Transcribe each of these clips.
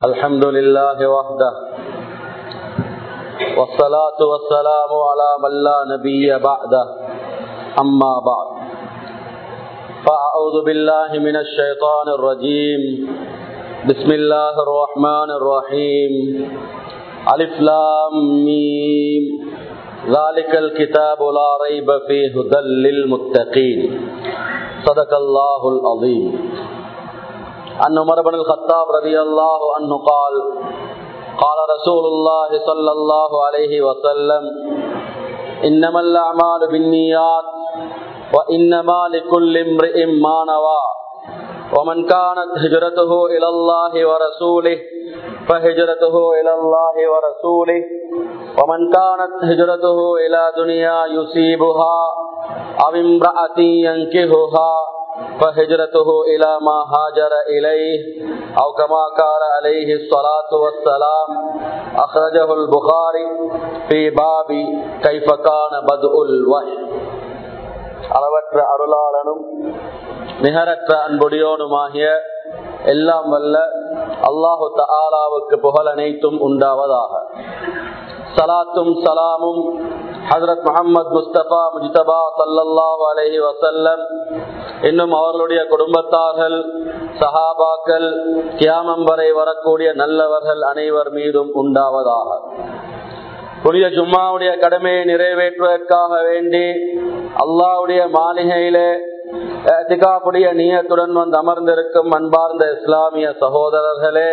الحمد لله وحده والصلاة والسلام على من لا نبي بعده أما بعد فأعوذ بالله من الشيطان الرجيم بسم الله الرحمن الرحيم ألف لام ميم ذلك الكتاب لا ريب فيه هدى للمتقين صدق الله العظيم عن عمر بن الخطاب رضي الله عنه قال قال رسول الله صلى الله عليه وسلم إنما الأعمال بالنيات وإنما لكل امرئ ما نوى ومن كانت هجرته إلى الله ورسوله فهجرته إلى الله ورسوله ومن كانت هجرته إلى دنيا يصيبها أو امرأة ينكهها فهجرته إلى ما هاجر إليه أو كما قال عليه الصلاة والسلام أخرجه البخاري في باب كيف كان بدء الوحي அளவற்ற அருளாளனும் நிகரற்ற அன்புடையோனுமாகிய எல்லாம் வல்ல அல்லாஹு தாலாவுக்கு புகழ் அனைத்தும் உண்டாவதாக சலாத்தும் சலாமும் ஹசரத் முகமது முஸ்தபா முஜ்தபா சல்லல்லாஹு அலஹி வசல்லம் இன்னும் அவர்களுடைய குடும்பத்தார்கள் சஹாபாக்கள் கியாமம் வரை வரக்கூடிய நல்லவர்கள் அனைவர் மீதும் உண்டாவதாக புனித ஜும்மாவுடைய கடமையை நிறைவேற்றுவதற்காக வேண்டி அல்லாவுடைய மாளிகையிலே திகாப்புடைய நீயத்துடன் வந்து அமர்ந்திருக்கும் அன்பார்ந்த இஸ்லாமிய சகோதரர்களே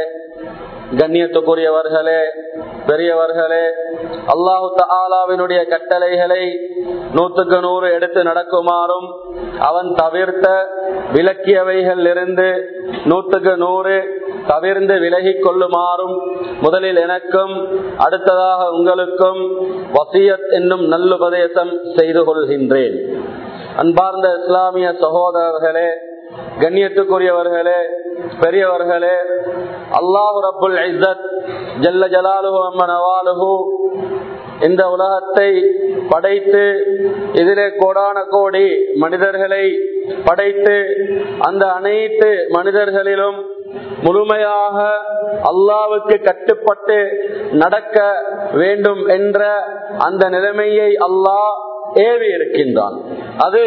கண்ணியத்துக்குரியவர்களே பெரியவர்களே அல்லாஹு தாலாவினுடைய கட்டளைகளை நூத்துக்கு நூறு எடுத்து நடக்குமாறும் அவன் தவிர்த்த விலக்கியவைகள் இருந்து நூத்துக்கு நூறு தவிர்ந்து விலகி கொள்ளுமாறும் முதலில் எனக்கும் அடுத்ததாக உங்களுக்கும் வசியத் என்னும் நல்லுபதேசம் செய்து கொள்கின்றேன் அன்பார்ந்த இஸ்லாமிய சகோதரர்களே கண்ணியத்துக்குரியவர்களே பெரியவர்களே அல்லாஹு ரபுல் இசத் ஜல்ல ஜலாலுஹு அம்மனவாலுஹு இந்த உலகத்தை படைத்து இதிலே கோடான கோடி மனிதர்களை படைத்து அந்த அனைத்து மனிதர்களிலும் முழுமையாக அல்லாவுக்கு கட்டுப்பட்டு நடக்க வேண்டும் என்ற அந்த நிலைமையை அல்லாஹ் ஏவி இருக்கின்றான் அது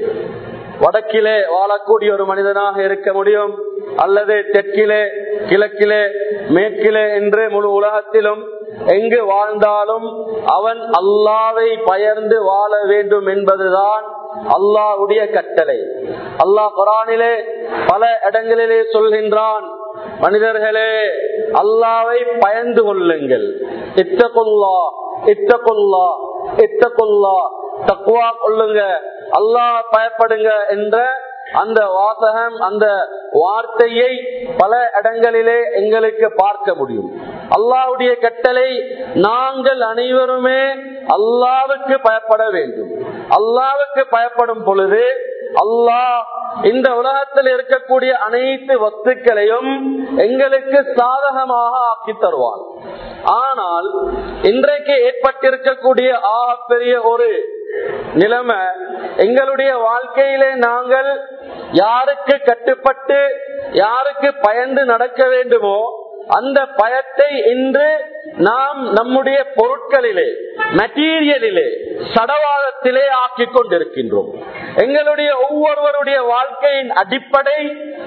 வடக்கிலே வாழக்கூடிய ஒரு மனிதனாக இருக்க முடியும் அல்லது தெற்கிலே கிழக்கிலே மேற்கிலே என்று முழு உலகத்திலும் எங்கு வாழ்ந்தாலும் அவன் அல்லாவை பயர்ந்து வாழ வேண்டும் என்பதுதான் அல்லாவுடைய கட்டளை அல்லாஹ் குரானிலே பல இடங்களிலே சொல்கின்றான் மனிதர்களே அல்லாவை பயந்து கொள்ளுங்கள் இத்தகுல்லா இத்தகுல்லா இத்தகுல்லா தக்குவா கொள்ளுங்க அல்லாஹ் பயப்படுங்க என்ற அந்த வாசகம் அந்த வார்த்தையை பல இடங்களிலே எங்களுக்கு பார்க்க முடியும் அல்லாவுடைய கட்டளை நாங்கள் அனைவருமே அல்லாவுக்கு பயப்பட வேண்டும் அல்லாவுக்கு பயப்படும் பொழுது அல்லாஹ் இந்த உலகத்தில் இருக்கக்கூடிய அனைத்து வஸ்துக்களையும் எங்களுக்கு சாதகமாக ஆக்கி தருவான் ஆனால் இன்றைக்கு ஏற்பட்டிருக்கக்கூடிய ஆகப்பெரிய ஒரு நிலைமை எங்களுடைய வாழ்க்கையிலே நாங்கள் யாருக்கு கட்டுப்பட்டு யாருக்கு பயந்து நடக்க வேண்டுமோ அந்த பயத்தை இன்று நாம் நம்முடைய பொருட்களிலே மெட்டீரியலிலே சடவாதத்திலே ஆக்கி கொண்டிருக்கின்றோம் எங்களுடைய ஒவ்வொருவருடைய வாழ்க்கையின் அடிப்படை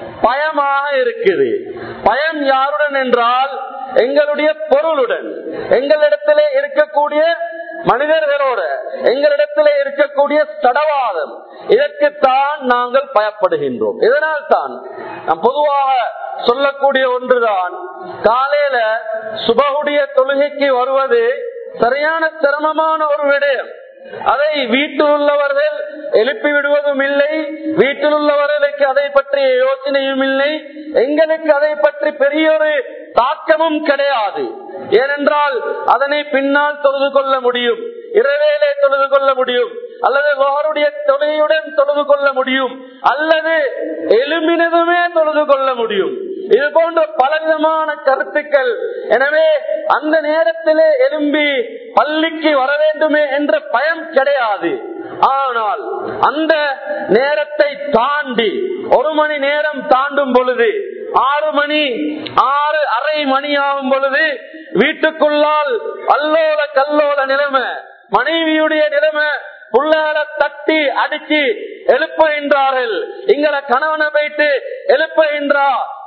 பயமாக இருக்குது பயம் யாருடன் என்றால் எங்களுடைய பொருளுடன் எங்களிடத்திலே இருக்கக்கூடிய மனிதர்களோட எங்களிடத்திலே இருக்கக்கூடிய தடவாதம் இதற்குத்தான் நாங்கள் பயப்படுகின்றோம் இதனால் தான் நாம் பொதுவாக சொல்லக்கூடிய ஒன்றுதான் காலையில சுபகுடைய தொழுகைக்கு வருவது சரியான சிரமமான ஒரு விடயம் அதை வீட்டில் உள்ளவர்கள் எழுப்பி விடுவதும் இல்லை வீட்டில் உள்ளவர்களுக்கு அதை பற்றிய யோசனையும் இல்லை எங்களுக்கு அதை பற்றி பெரிய ஒரு தாக்கமும் கிடையாது ஏனென்றால் அதனை பின்னால் தொழுது கொள்ள முடியும் இரவேலே தொழுது கொள்ள முடியும் அல்லது வாருடைய தொழுகையுடன் தொழுது கொள்ள முடியும் அல்லது எலும்பினதுமே தொழுது கொள்ள முடியும் இது போன்ற பலவிதமான கருத்துக்கள் எனவே அந்த நேரத்திலே எலும்பி பள்ளிக்கு வர வேண்டுமே என்ற பயம் கிடையாது ஆனால் அந்த நேரத்தை தாண்டி ஒரு மணி நேரம் தாண்டும் பொழுது ஆறு மணி ஆறு அரை மணி ஆகும் பொழுது வீட்டுக்குள்ளால் அல்லோல கல்லோல நிலைமை மனைவியுடைய நிலைமை புள்ளால தட்டி அடிச்சு எழுப்ப என்றார்கள் எங்களை கணவனை போயிட்டு எழுப்ப என்றா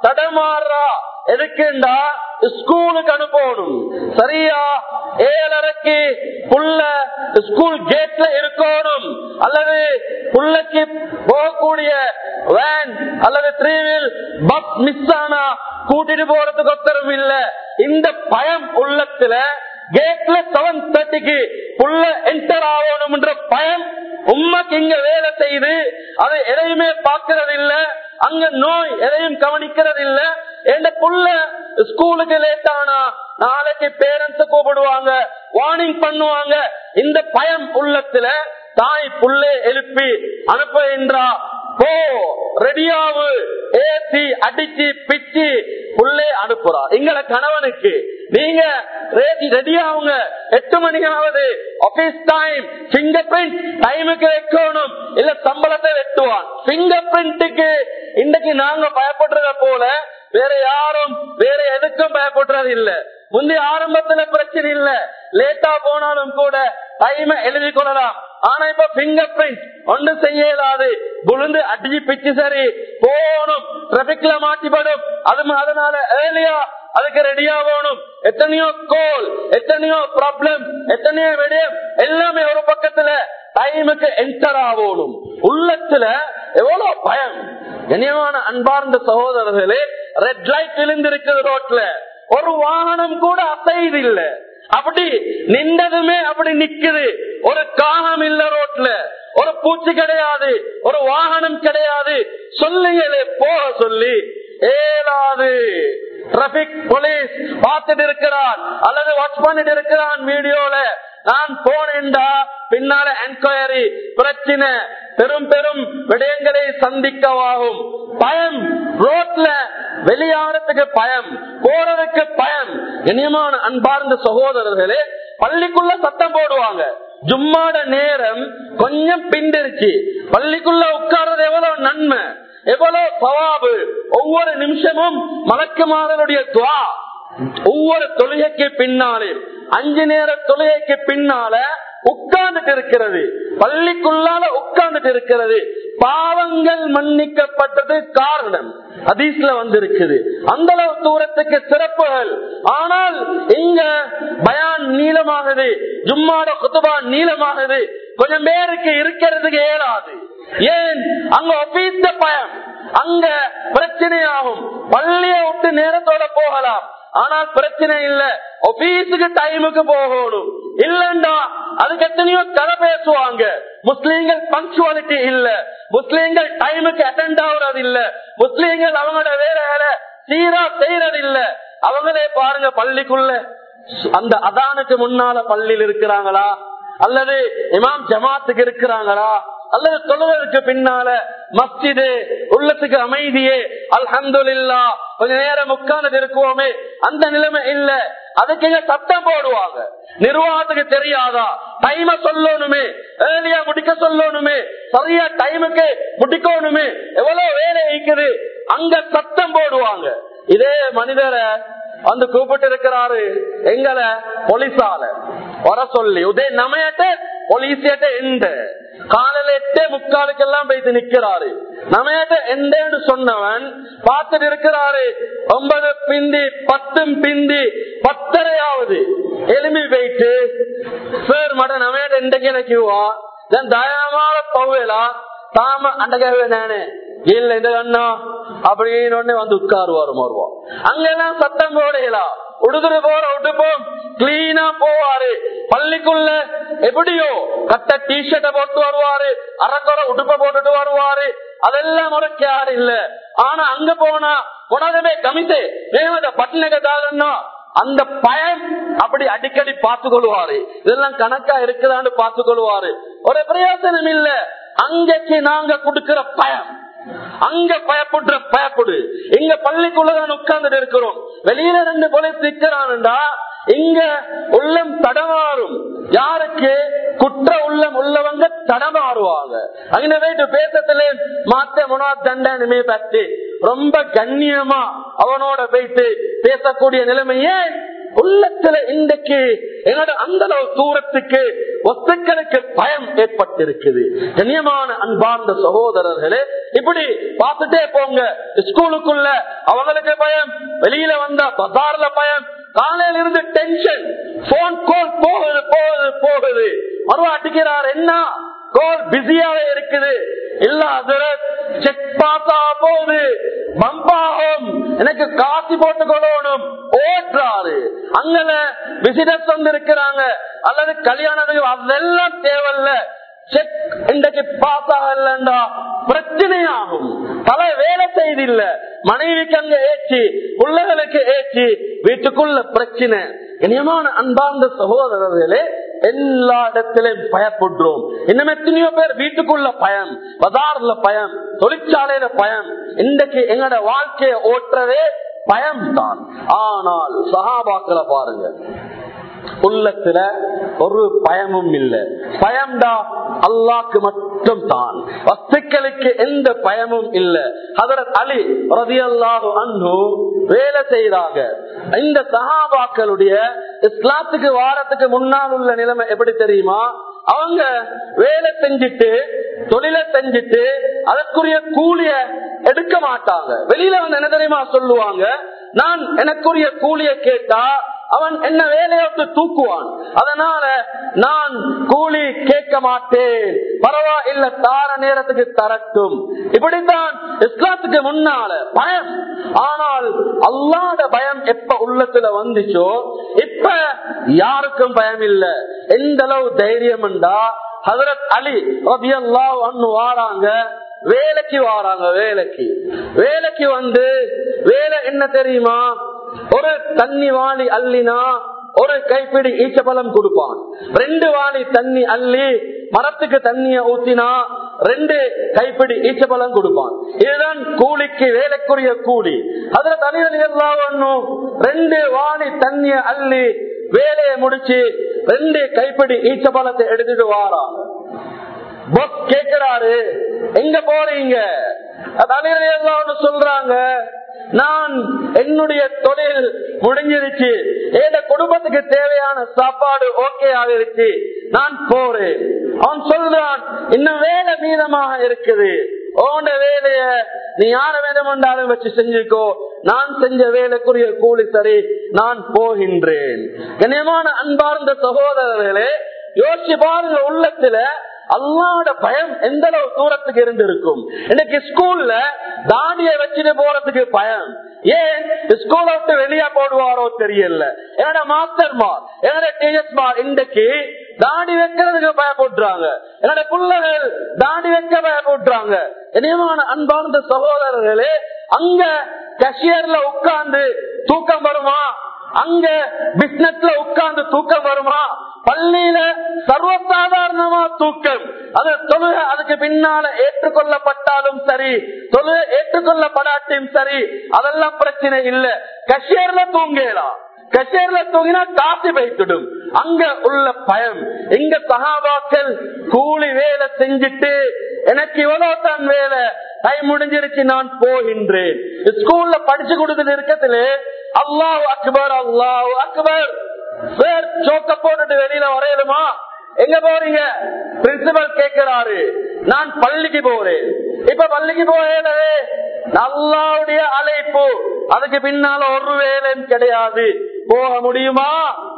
தடமாறா எதுக்குண்டா ஸ்கூலுக்கு அனுப்பணும் சரியா ஏழரைக்கு புள்ள ஸ்கூல் கேட்ல இருக்கணும் அல்லது புள்ளைக்கு போகக்கூடிய வேன் அல்லது த்ரீ வீல் பஸ் மிஸ் ஆனா கூட்டிட்டு போறதுக்கு ஒத்தரும் இல்ல இந்த பயம் உள்ளத்துல கேட்ல செவன் தேர்ட்டிக்கு புள்ள என்டர் ஆகணும்ன்ற பயம் உண்மைக்கு இங்க வேலை செய்து அதை எதையுமே பார்க்கறது இல்ல அங்க நோய் எதையும் கவனிக்கிறது இல்ல எந்த புள்ள ஸ்கூலுக்கு லேட் ஆனா நாளைக்கு பேரண்ட்ஸ் கூப்பிடுவாங்க வார்னிங் பண்ணுவாங்க இந்த பயம் உள்ளத்துல தாய் புள்ளே எழுப்பி அனுப்ப என்றா போ ரெடியாவு ஏசி அடிச்சு பிச்சு புள்ளே அனுப்புறா எங்களை கணவனுக்கு நீங்க ரெடியாவுங்க எட்டு மணிக்காவது ஆபீஸ் டைம் பிங்கர் பிரிண்ட் டைமுக்கு வைக்கணும் இல்ல சம்பளத்தை வெட்டுவான் பிங்கர் பிரிண்ட்டுக்கு இன்னைக்கு நாங்க பயப்படுறத போல வேற யாரும் வேற எதுக்கும் பயப்படுறது இல்ல முந்தைய ஆரம்பத்துல பிரச்சனை இல்ல லேட்டா போனாலும் கூட டைம் எழுதி கொள்ளலாம் ஆனா இப்ப பிங்கர் பிரிண்ட் ஒன்று செய்யலாது புழுந்து அடிச்சு பிச்சு சரி போகணும் டிராபிக்ல மாட்டிப்படும் அது அதனால ஏர்லியா அதுக்கு ரெடியா போகணும் எத்தனையோ கோல் எத்தனையோ ப்ராப்ளம் எத்தனையோ விடயம் எல்லாமே ஒரு பக்கத்துல டைமுக்கு என்டர் ஆகணும் உள்ளத்துல எவ்வளவு பயம் கண்ணியமான அன்பார்ந்த சகோதரர்களே ரெட் லைட் விழுந்திருக்குது ரோட்ல ஒரு வாகனம் கூட அசைது இல்ல அப்படி நின்றதுமே அப்படி நிக்குது ஒரு காகம் இல்ல ரோட்ல ஒரு பூச்சி கிடையாது ஒரு வாகனம் கிடையாது சொல்லுங்களே போக சொல்லி ஏலாது டிராபிக் போலீஸ் பார்த்துட்டு இருக்கிறான் அல்லது வாட்ச் பண்ணிட்டு இருக்கிறான் வீடியோல நான் போனேன்டா பின்னால என்கொயரி பிரச்சனை பெரும் பெரும் விடயங்களை சந்திக்கவாகும் பயம் ரோட்ல வெளியாறதுக்கு பயம் போறதுக்கு பயம் இனியமான அன்பார்ந்த சகோதரர்களே பள்ளிக்குள்ள சத்தம் போடுவாங்க ஜும்மாட நேரம் கொஞ்சம் பிண்டிருச்சு பள்ளிக்குள்ள உட்கார்றது எவ்வளவு நன்மை எவ்வளவு சவாபு ஒவ்வொரு நிமிஷமும் மலக்குமாரனுடைய துவா ஒவ்வொரு தொழுகைக்கு பின்னாலே அஞ்சு நேர தொழுகைக்கு பின்னால உட்கார்ந்துட்டு இருக்கிறது பள்ளிக்குள்ளால உட்கார்ந்துட்டு இருக்கிறது பாவங்கள் மன்னிக்கப்பட்டது காரணம் அதீஸ்ல வந்திருக்குது அந்த அளவு தூரத்துக்கு சிறப்புகள் ஆனால் இங்க பயான் நீளமாகுது ஜும்மாட குத்துபா நீளமாகுது கொஞ்சம் பேருக்கு இருக்கிறதுக்கு ஏறாது ஏன் அங்க ஒப்பீத்த பயம் அங்க பிரச்சனையாகும் பள்ளியை விட்டு நேரத்தோட போகலாம் ஆனால் பிரச்சனை இல்ல ஆபீஸுக்கு டைமுக்கு போகணும் இல்லண்டா அதுக்கு எத்தனையோ கதை பேசுவாங்க முஸ்லீம்கள் பங்க்சுவாலிட்டி இல்ல முஸ்லீம்கள் டைமுக்கு அட்டென்ட் ஆகுறது இல்ல முஸ்லீம்கள் அவங்களோட வேலைகளை சீரா செய்யறது இல்ல அவங்களே பாருங்க பள்ளிக்குள்ள அந்த அதானுக்கு முன்னால பள்ளியில் இருக்கிறாங்களா அல்லது இமாம் ஜமாத்துக்கு இருக்கிறாங்களா அல்லது தொழுவதற்கு பின்னால மஸ்ஜிது உள்ளத்துக்கு அமைதியே அல்ஹம்துல்லா கொஞ்ச நேரம் உட்கார்ந்து இருக்குவோமே அந்த நிலைமை இல்ல அதுக்கு சட்டம் போடுவாங்க நிர்வாகத்துக்கு தெரியாதா டைம சொல்லணுமே ஏர்லியா முடிக்க சொல்லணுமே சரியா டைமுக்கு முடிக்கணுமே எவ்வளவு வேலை இருக்குது அங்க சட்டம் போடுவாங்க இதே மனிதரை வந்து கூப்பிட்டு இருக்கிறாரு எங்களை போலீஸால வர சொல்லி உதே நமையட்ட போலீசியட்ட எந்த காலையில எட்டே முக்காலுக்கெல்லாம் போயிட்டு நிக்கிறாரு நமையட்ட எந்தேன்னு சொன்னவன் பார்த்துட்டு இருக்கிறாரு ஒன்பது பிந்தி பத்தும் பிந்தி பத்தரையாவது எலும்பி போயிட்டு சார் மட நமையட்ட எந்தக்கு எனக்குவா தயமான பவுலா தாம அண்டகவே நானே இல்ல இந்த கண்ணா அப்படின்னு வந்து உட்காருவாரு வருவோம் அங்கெல்லாம் சத்தம் போடையலாம் உடுதுரு போற உடுப்போம் கிளீனா போவாரு பள்ளிக்குள்ள எப்படியோ கட்ட டிஷர்ட்ட போட்டு வருவாரு அரைக்குறை உடுப்ப போட்டுட்டு வருவாரு அதெல்லாம் உனக்கு யாரு இல்ல ஆனா அங்க போனா உனதுமே கமிசே ஏமத பட்டினகதாகன்னா அந்த பயம் அப்படி அடிக்கடி பார்த்து கொள்வாரு இதெல்லாம் கணக்கா இருக்குதான்னு பார்த்து கொள்வாரு ஒரு பிரயோசனம் இல்ல அங்கக்கு நாங்க கொடுக்கிற பயம் அங்க பயப்படுற பயப்படு இங்க பள்ளிக்குள்ளதான் உட்கார்ந்துட்டு இருக்கிறோம் வெளியில ரெண்டு போலீஸ் நிக்கிறான்டா இங்க உள்ளம் தடமாறும் யாருக்கு குற்ற உள்ளம் உள்ளவங்க தடமாறுவாங்க அங்கே போயிட்டு பேசத்துல மாத்த முனா தண்டனமே பத்தி ரொம்ப கண்ணியமா அவனோட போயிட்டு பேசக்கூடிய நிலைமை ஏன் உள்ளத்துல இன்றைக்கு என்னோட அந்த அளவு தூரத்துக்கு ஒத்துக்களுக்கு பயம் ஏற்பட்டிருக்குது கண்ணியமான அன்பார்ந்த சகோதரர்களே இப்படி பார்த்துட்டே போங்க ஸ்கூலுக்குள்ள அவங்களுக்கு பயம் வெளியில வந்தா பசார்ல பயம் காலையில இருந்து டென்ஷன் போன் கால் போகுது போகுது போகுது மறுவா அடிக்கிறார் என்ன கால் பிஸியாவே இருக்குது இல்ல செக் பார்த்தா போகுது பம்பாகும் எனக்கு காசு போட்டு கொள்ளணும் ஓட்டுறாரு அங்கன விசிட்டர்ஸ் வந்து இருக்கிறாங்க அல்லது கல்யாணத்துக்கு அதெல்லாம் தேவையில்ல செக் இன்றைக்கு பாஸ் ஆகலண்டா பிரச்சனையாகும் பல வேலை செய்தில்ல மனைவிக்கு அங்க ஏற்றி பிள்ளைகளுக்கு ஏற்றி வீட்டுக்குள்ள பிரச்சனை இனியமான அன்பார்ந்த சகோதரர்களே எல்லா இடத்திலும் பயப்படுறோம் இன்னும் எத்தனையோ பேர் வீட்டுக்குள்ள பயம் பஜார்ல பயம் தொழிற்சாலையில பயம் இன்றைக்கு எங்களோட வாழ்க்கையை ஓட்டுறதே பயம் தான் ஆனால் சகாபாக்களை பாருங்க உள்ளத்துல ஒரு பயமும் இல்லை பயம்டா அல்லாக்கு மட்டும் தான் வஸ்துக்களுக்கு எந்த பயமும் இல்லை அதற்கு அலி ரதி அல்லாஹு அன்பு வேலை செய்தாங்க இந்த சகாபாக்களுடைய இஸ்லாத்துக்கு வாரத்துக்கு முன்னால் உள்ள நிலைமை எப்படி தெரியுமா அவங்க வேலை செஞ்சுட்டு தொழிலை செஞ்சுட்டு அதற்குரிய கூலிய எடுக்க மாட்டாங்க வெளியில வந்து என்ன தெரியுமா சொல்லுவாங்க நான் எனக்குரிய கூலிய கேட்டா அவன் என்ன வேலையோட்டு தூக்குவான் அதனால நான் கூலி கேட்க மாட்டேன் பரவாயில்ல தார நேரத்துக்கு தரட்டும் இப்படித்தான் இஸ்லாத்துக்கு முன்னால பயம் ஆனால் அல்லாத பயம் எப்ப உள்ளத்துல வந்துச்சோ இப்ப யாருக்கும் பயம் இல்ல எந்த அளவு தைரியம் ஹசரத் அலி ரபியல்லா ஒன்னு வாராங்க வேலைக்கு வாராங்க வேலைக்கு வேலைக்கு வந்து வேலை என்ன தெரியுமா ஒரு தண்ணி வாளி அள்ளினா ஒரு கைப்பிடி ஈச்சபலம் கொடுப்பான் ரெண்டு வாளி தண்ணி அள்ளி மரத்துக்கு தண்ணிய ஊத்தினா ரெண்டு கைப்பிடி ஈச்சபலம் கொடுப்பான் இதுதான் கூலிக்கு வேலைக்குரிய கூலி அதுல தனியல் எல்லாம் ரெண்டு வாளி தண்ணிய அள்ளி வேலையை முடிச்சு ரெண்டு கைப்பிடி ஈச்சபலத்தை எடுத்துட்டு வாராங்க பஸ் கேக்குறாரு எங்க போறீங்க சொல்றாங்க நான் என்னுடைய தொழில் முடிஞ்சிருச்சு என் குடும்பத்துக்கு தேவையான சாப்பாடு ஓகே ஆகிருச்சு நான் போறேன் அவன் சொல்றான் இன்னும் வேலை மீதமாக இருக்குது ஓண்ட வேலைய நீ யார வேதமண்டாலும் வச்சு செஞ்சுக்கோ நான் செஞ்ச வேலைக்குரிய கூலி சரி நான் போகின்றேன் கண்ணியமான அன்பார்ந்த சகோதரர்களே யோசிச்சு பாருங்க உள்ளத்துல அல்லாட பயம் எந்த அளவு தூரத்துக்கு இருந்து இருக்கும் இன்னைக்கு ஸ்கூல்ல தாடிய வச்சுட்டு போறதுக்கு பயம் ஏன் ஸ்கூல விட்டு வெளியே போடுவாரோ தெரியல என்னோட மாஸ்டர் மார் என்னோட டீச்சர்ஸ் மார் இன்றைக்கு தாடி வைக்கிறதுக்கு பயப்படுறாங்க என்னோட பிள்ளைகள் தாடி வைக்க பயப்படுறாங்க இனியமான அன்பார்ந்த சகோதரர்களே அங்க கஷியர்ல உட்கார்ந்து தூக்கம் வருமா அங்க பிசினஸ்ல உட்கார்ந்து தூக்கம் வருமா பள்ளியில சர்வசாதாரணமா தூக்கம் அது தொழுக அதுக்கு பின்னால ஏற்றுக்கொள்ளப்பட்டாலும் சரி தொழுக ஏற்றுக்கொள்ளப்படாட்டியும் சரி அதெல்லாம் பிரச்சனை இல்ல கஷேர்ல தூங்கலாம் கச்சேரில தூங்கினா காசு வைத்துடும் அங்க உள்ள பயம் எங்க சகாபாக்கள் கூலி வேலை செஞ்சுட்டு எனக்கு இவ்வளவு தான் வேலை டைம் முடிஞ்சிருச்சு நான் போகின்றேன் ஸ்கூல்ல படிச்சு கொடுத்துட்டு இருக்கத்துல அல்லாஹ் அக்பர் அல்லாஹ் அக்பர் வேர் சோக்க போட்டுட்டு வெளியில வரையலுமா எங்க போறீங்க பிரின்சிபல் கேட்கிறாரு நான் பள்ளிக்கு போறேன் இப்ப பள்ளிக்கு போகவே நல்லாவுடைய அழைப்பு அதுக்கு பின்னால ஒரு வேலையும் கிடையாது போக முடியுமா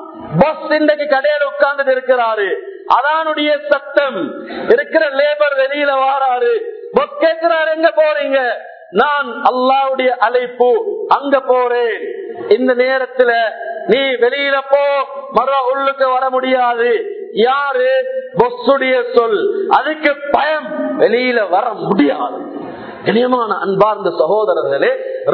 பஸ் இன்றைக்கு கடையில உட்கார்ந்துட்டு இருக்கிறாரு அதானுடைய சத்தம் இருக்கிற லேபர் வெளியில வாராரு பஸ் கேட்கிறாரு எங்க போறீங்க நான் அல்லாவுடைய அழைப்பு அங்க போறேன் இந்த நேரத்துல நீ வெளியில போ மர உள்ளுக்கு வர முடியாது யாரு பொஸ்ஸுடைய சொல் அதுக்கு பயம் வெளியில வர முடியாது இனியமான அன்பார்ந்த சகோதரர்களே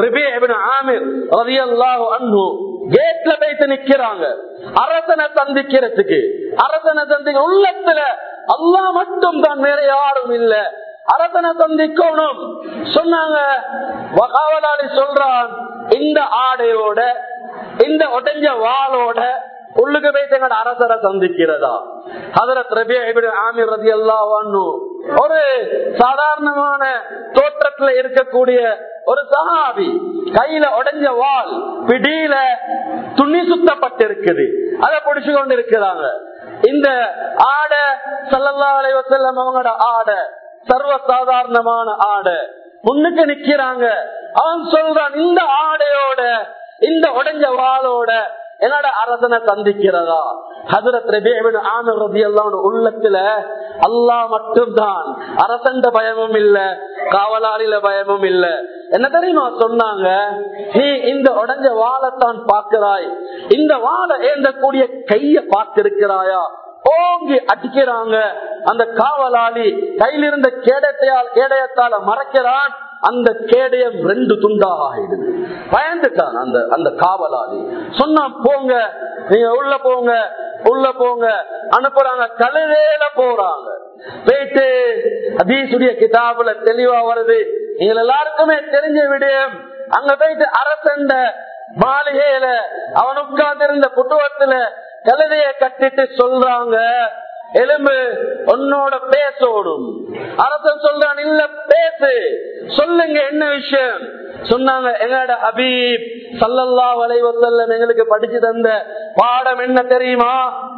ஆமிர் ரதியல்லாஹு அன்பு கேட்ல வைத்து நிக்கிறாங்க அரசனை சந்திக்கிறதுக்கு அரசனை சந்திக்க உள்ளத்துல அல்லா மட்டும் தான் வேற யாரும் இல்ல அரசனை சந்திக்கணும் சொன்னாங்க காவலாளி சொல்றான் இந்த ஆடையோட இந்த உடஞ்ச வாளோட உள்ளுக்கு போயிட்டு எங்களோட அரசரை சந்திக்கிறதா ஹதரத் ரபி ஆமிர் ரதி அல்லா ஒரு சாதாரணமான தோற்றத்துல இருக்கக்கூடிய ஒரு சஹாபி கையில உடைஞ்ச வால் பிடியில துணி சுத்தப்பட்டிருக்குது அதை பிடிச்சு கொண்டு இருக்கிறாங்க இந்த ஆடை சல்லல்லா அலைவசல்லம் அவங்களோட ஆடை சர்வ சாதாரணமான ஆடை முன்னுக்கு நிக்கிறாங்க அவன் சொல்றான் இந்த ஆடையோட இந்த உடைஞ்ச வாளோட என்னோட அரசனை சந்திக்கிறதா ஹசரத் ரபிபின் ஆனர் ரபி உள்ளத்துல அல்லாஹ் மட்டும்தான் அரசண்ட பயமும் இல்ல காவலாளில பயமும் இல்ல என்ன தெரியுமா சொன்னாங்க நீ இந்த உடைஞ்ச வாழைத்தான் பார்க்கிறாய் இந்த வாழை ஏந்தக்கூடிய கைய பார்த்திருக்கிறாயா ஓங்கி அடிக்கிறாங்க அந்த காவலாளி கையில் இருந்த கேடத்தையால் கேடயத்தால மறைக்கிறான் அந்த கேடயம் ரெண்டு துண்டாக ஆயிடுது பயந்துட்டான் அந்த அந்த காவலாளி சொன்னா போங்க நீங்க உள்ள போங்க உள்ள போங்க அனுப்புறாங்க கழுவேல போறாங்க போயிட்டு அதீசுடைய கிதாபுல தெளிவா வருது நீங்க எல்லாருக்குமே தெரிஞ்ச விடயம் அங்க போயிட்டு அரசண்ட மாளிகையில அவன் உட்கார்ந்து இருந்த புட்டுவத்துல கழுதைய கட்டிட்டு சொல்றாங்க எலும்பு உன்னோட பேசோடும் அரசன் சொல்றான் இல்ல பேசு சொல்லுங்க என்ன விஷயம் சொன்னாங்க எங்களோட ஹபீப் சல்லல்லா வலைவசல்லம் எங்களுக்கு படிச்சு தந்த பாடம் என்ன தெரியுமா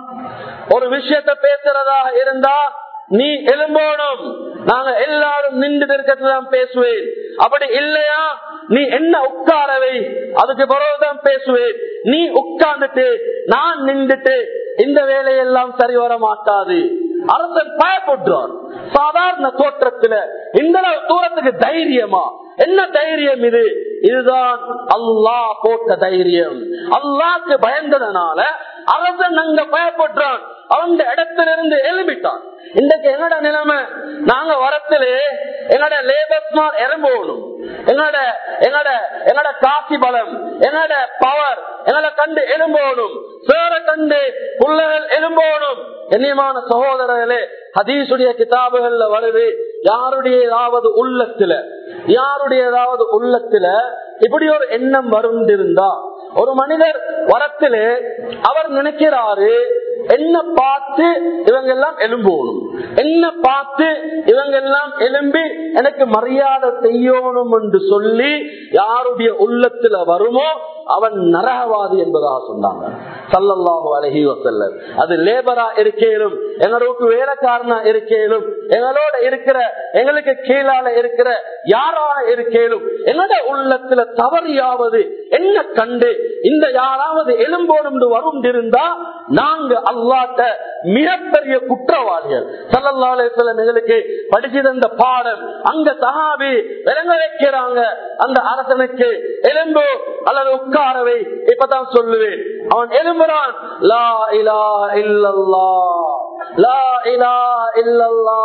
ஒரு விஷயத்த பேசுறதா இருந்தா நீ எலும்போடும் நாங்க எல்லாரும் நின்று இருக்கத்தான் பேசுவேன் அப்படி இல்லையா நீ என்ன உட்காரவை அதுக்கு பிறகுதான் பேசுவேன் நீ உட்கார்ந்துட்டு நான் நின்றுட்டு இந்த வேலையெல்லாம் சரி வர மாட்டாது அரசன் பயப்படுறான் சாதாரண தோற்றத்துல இந்த தூரத்துக்கு தைரியமா என்ன தைரியம் இது இதுதான் அல்லாஹ் போட்ட தைரியம் அல்லாக்கு பயந்ததனால அரசன் அங்க பயப்படுறான் அவன் இடத்திலிருந்து எழுப்பிட்டான் இன்றைக்கு என்னோட நிலைமை நாங்க வரத்திலே எங்களோட லேபர்ஸ் இறம்போணும் எங்களோட எங்களோட எங்களோட காசி பலம் எங்களோட பவர் எங்களை கண்டு எலும்போணும் சேர கண்டு புள்ளகள் எலும்போணும் கண்ணியமான சகோதரர்களே ஹதீசுடைய கிதாபுகள்ல வருது யாருடைய ஏதாவது உள்ளத்துல யாருடைய ஏதாவது உள்ளத்துல இப்படி ஒரு எண்ணம் வரும் இருந்தா ஒரு மனிதர் வரத்திலே அவர் நினைக்கிறாரு என்ன பார்த்து இவங்க எல்லாம் எலும்போணும் என்ன பார்த்து இவங்க எல்லாம் எலும்பி எனக்கு மரியாதை செய்யணும் என்று சொல்லி யாருடைய உள்ளத்துல வருமோ அவன் நரகவாதி என்பதாக சொன்னாங்க சல்லல்லாஹு அலஹி வசல்லம் அது லேபரா இருக்கேனும் எங்களுக்கு வேலைக்காரனா இருக்கேனும் எங்களோட இருக்கிற எங்களுக்கு கீழால இருக்கிற யாராக இருக்கேனும் என்னோட உள்ளத்துல தவறியாவது என்ன கண்டு இந்த யாராவது எலும்போடும் வரும் இருந்தா நாங்க அல்லாட்ட மிகப்பெரிய குற்றவாளிகள் சல்லல்லா அலிஸ்லாம் எங்களுக்கு படிச்சு தந்த பாடம் அங்க சஹாபி விளங்க வைக்கிறாங்க அந்த அரசனுக்கு எலும்பு அல்லது உட்காரவை இப்பதான் சொல்லுவேன் அவன் எலும்புறான் லா இலா இல்லல்லா லா இலா இல்லல்லா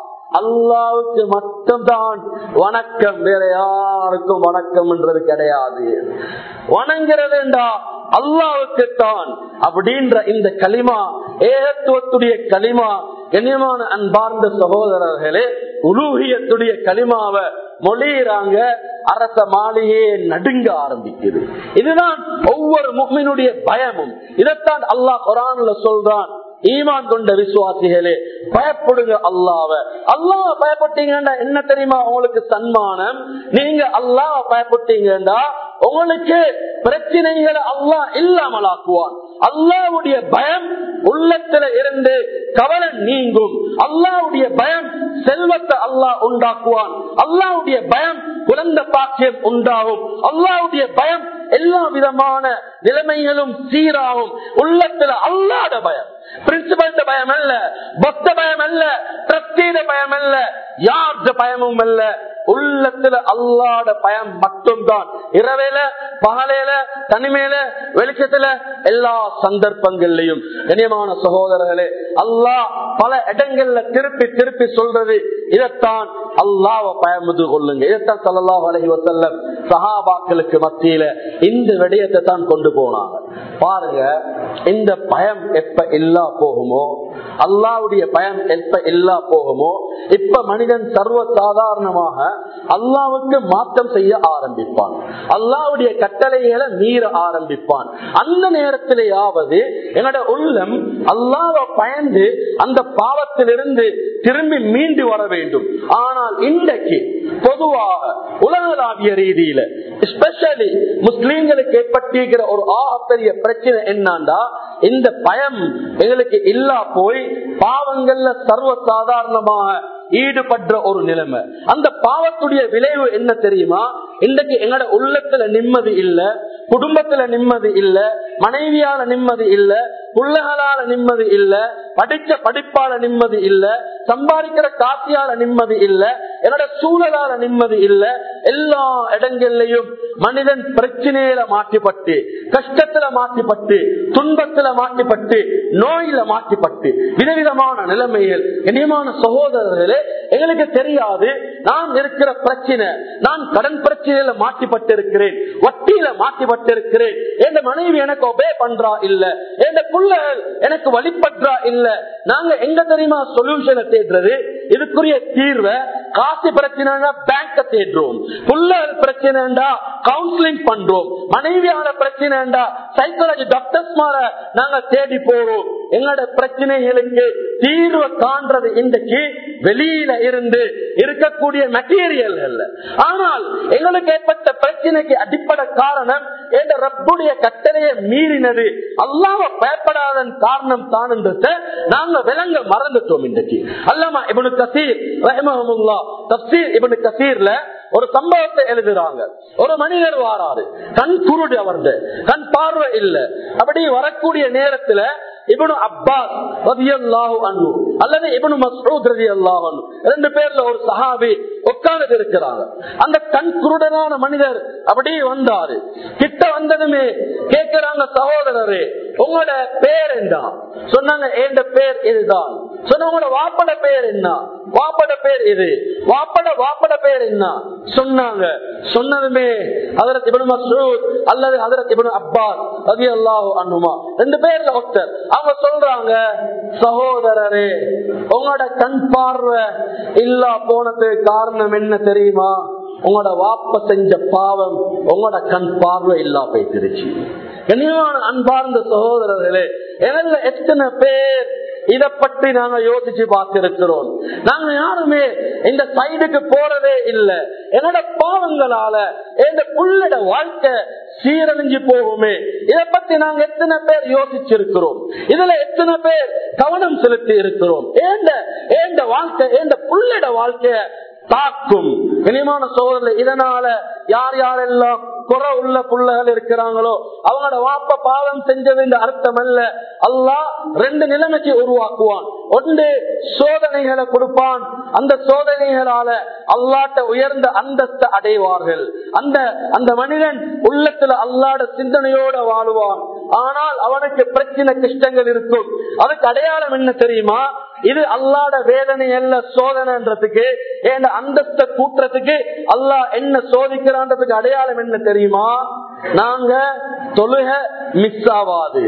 அல்லாவுக்கு மட்டும்தான் வணக்கம் வேற யாருக்கும் வணக்கம் என்றது கிடையாது வணங்குறதுண்டா அல்லாவுக்கு தான் அப்படின்ற இந்த களிமா ஏகத்துவத்துடைய களிமா கண்ணியமான அன்பார்ந்த சகோதரர்களே உலூகியத்துடைய களிமாவை மொழியிறாங்க அரச மாளிகையே நடுங்க ஆரம்பிக்குது இதுதான் ஒவ்வொரு முக்மினுடைய பயமும் இதைத்தான் அல்லாஹ் குரான்ல சொல்றான் ஈமான் கொண்ட விசுவாசிகளே பயப்படுங்க அல்லாவ அல்லாவ பயப்பட்டீங்கன்னா என்ன தெரியுமா உங்களுக்கு சன்மானம் நீங்க அல்லாவ பயப்பட்டீங்கன்னா உங்களுக்கு பிரச்சனைகளை அல்லாஹ் இல்லாமலாக்குவான் அல்லாவுடைய பயம் உள்ளத்துல இருந்து கவலை நீங்கும் அல்லாவுடைய பயம் செல்வத்தை அல்லாஹ் உண்டாக்குவான் அல்லாவுடைய பயம் குழந்த பாக்கியம் உண்டாகும் அல்லாவுடைய பயம் எல்லா விதமான நிலைமைகளும் சீராகும் உள்ளத்துல அல்லாத பயம் பிரின்சிபல்ட பயம் அல்ல பக்த பயம் அல்ல டிரஸ்டீட பயம் அல்ல யார்த பயமும் அல்ல உள்ளத்துல அல்லாட பயம் மட்டும்தான் இரவேல பகலையில தனிமையில வெளிச்சத்துல எல்லா சந்தர்ப்பங்கள்லயும் கனியமான சகோதரர்களே அல்லாஹ் பல இடங்கள்ல திருப்பி திருப்பி சொல்றது இதைத்தான் அல்லாவ பயமுது கொள்ளுங்க இதைத்தான் சல்லாஹ் அலஹி வசல்லம் சஹாபாக்களுக்கு மத்தியில இந்த விடயத்தை தான் கொண்டு போனாங்க பாருங்க இந்த பயம் எப்ப இல்லா போகுமோ அல்லாவுடைய பயம் எப்ப இல்லா போகுமோ இப்ப மனிதன் சர்வ சாதாரணமாக அல்லாவுக்கு மாற்றம் செய்ய ஆரம்பிப்பான் அல்லாவுடைய கட்டளைகளை மீற ஆரம்பிப்பான் அந்த நேரத்திலேயாவது என்னோட உள்ளம் அல்லாவ பயந்து அந்த பாவத்திலிருந்து திரும்பி மீண்டு வர வேண்டும் ஆனால் இன்றைக்கு பொதுவாக உலகளாவிய ரீதியில எஸ்பெஷலி முஸ்லீம்களுக்கு ஏற்பட்டிருக்கிற ஒரு ஆகப்பெரிய பிரச்சனை என்னண்டா இந்த பயம் எங்களுக்கு இல்லா போய் பாவங்கள்ல சர்வ சாதாரணமாக ஈடுபடுற ஒரு நிலைமை அந்த பாவத்துடைய விளைவு என்ன தெரியுமா இன்றைக்கு எங்கட உள்ளத்துல நிம்மதி இல்ல குடும்பத்துல நிம்மதி இல்ல மனைவியால நிம்மதி இல்ல புள்ளகளால நிம்மதி இல்ல படிச்ச படிப்பால நிம்மதி இல்ல சம்பாதிக்கிற காசியால நிம்மதி இல்ல என்னோட சூழலால நிம்மதி இல்ல எல்லா இடங்கள்லயும் மனிதன் பிரச்சனையில மாற்றிப்பட்டு கஷ்டத்துல மாற்றிப்பட்டு துன்பத்துல மாற்றிப்பட்டு நோயில மாற்றிப்பட்டு விதவிதமான நிலைமைகள் இனியமான சகோதரர்களே எங்களுக்கு தெரியாது நான் இருக்கிற பிரச்சனை நான் கடன் பிரச்சனையில மாட்டிப்பட்டு இருக்கிறேன் வட்டியில மாட்டிப்பட்டு இருக்கிறேன் என் மனைவி எனக்கு ஒபே பண்றா இல்ல என் பிள்ளைகள் எனக்கு வழிபற்றா இல்ல நாங்க எங்க தெரியுமா சொல்யூஷனை தேடுறது இதுக்குரிய தீர்வை காசு பிரச்சனைனா பேங்க தேடுறோம் புள்ளல் பிரச்சனைண்டா கவுன்சிலிங் பண்றோம் மனைவியான பிரச்சனைண்டா சைக்காலஜி டாக்டர்ஸ் மாற நாங்க தேடி போறோம் எங்களோட பிரச்சனைகளுக்கு தீர்வை காண்றது இன்றைக்கு வெளியில இருந்து இருக்கக்கூடிய மெட்டீரியல் அல்ல ஆனால் எங்களுக்கு ஏற்பட்ட பிரச்சனைக்கு அடிப்படை காரணம் என்ற ரப்புடைய கட்டளையை மீறினது அல்லாம பயப்படாதன் காரணம் தான் என்றதை நாங்க விளங்க மறந்துட்டோம் இன்றைக்கு அல்லாமா இவனு கசீர் ரஹமஹமுல்லா தப்சீர் இவனு கசீர்ல ஒரு சம்பவத்தை எழுதுறாங்க ஒரு மனிதர் வாராரு கண் குருடு அவரது கண் பார்வை இல்ல அப்படி வரக்கூடிய நேரத்துல இவனு அப்பாஸ் ரதியல்லாஹு அன்ஹு அல்லது இவனு மஸ்ஊத் ரதியல்லாஹு அன்ஹு ரெண்டு பேர்ல ஒரு சஹாபி உட்கார்ந்து இருக்கிறாங்க அந்த கண் குருடனான மனிதர் அப்படியே வந்தாரு கிட்ட வந்ததுமே கேட்கிறாங்க சகோதரரே உங்களோட பேர் என்ன சொன்னாங்க என் பேர் இதுதான் சொன்ன உங்களோட வாப்பட பேர் என்ன வாப்பட பேர் இது வாப்பட வாப்பட பேர் என்ன சொன்னாங்க சொன்னதுமே அதற்கு இபனு மசூத் அல்லது அதற்கு இபனு அப்பாஸ் ரதி அல்லாஹு அண்ணுமா ரெண்டு பேர்ல ஒருத்தர் அவங்க சொல்றாங்க சகோதரரே உங்களோட கண் பார்வை இல்லா போனதுக்கு காரணம் என்ன தெரியுமா உங்களோட வாப்ப செஞ்ச பாவம் உங்களோட கண் பார்வை இல்லா போயிட்டுருச்சு கண்ணியமான அன்பார்ந்த சகோதரர்களே எனதுல எத்தனை பேர் இத பற்றி நாங்க யோசிச்சு பார்த்திருக்கிறோம் நாங்க யாருமே இந்த சைடுக்கு போறதே இல்லை என்னோட பாவங்களால எந்த புள்ளட வாழ்க்கை சீரழிஞ்சு போகுமே இதை பத்தி நாங்க எத்தனை பேர் யோசிச்சிருக்கிறோம் இதுல எத்தனை பேர் கவனம் செலுத்தி இருக்கிறோம் ஏண்ட ஏண்ட வாழ்க்கை ஏண்ட புள்ளட வாழ்க்கைய தாக்கும் இனிமான சோதனை இதனால யார் யாரெல்லாம் குறை உள்ள புள்ளகள் இருக்கிறாங்களோ அவங்களோட வாப்ப பாவம் செஞ்சது இந்த அர்த்தம் அல்ல அல்லாஹ் ரெண்டு நிலைமைக்கு உருவாக்குவான் ஒன்று சோதனைகளை கொடுப்பான் அந்த சோதனைகளால அல்லாட்ட உயர்ந்த அந்தஸ்தை அடைவார்கள் அந்த அந்த மனிதன் உள்ளத்துல அல்லாட சிந்தனையோட வாழுவான் ஆனால் அவனுக்கு பிரச்சனை கஷ்டங்கள் இருக்கும் அதுக்கு அடையாளம் என்ன தெரியுமா இது அல்லாட வேதனை அல்ல சோதனைன்றதுக்கு ஏன் அந்தஸ்த கூட்டுறதுக்கு அல்லாஹ் என்ன சோதிக்கிறான்றதுக்கு அடையாளம் என்ன தெரியுமா நாங்க தொழுக மிஸ் ஆவாது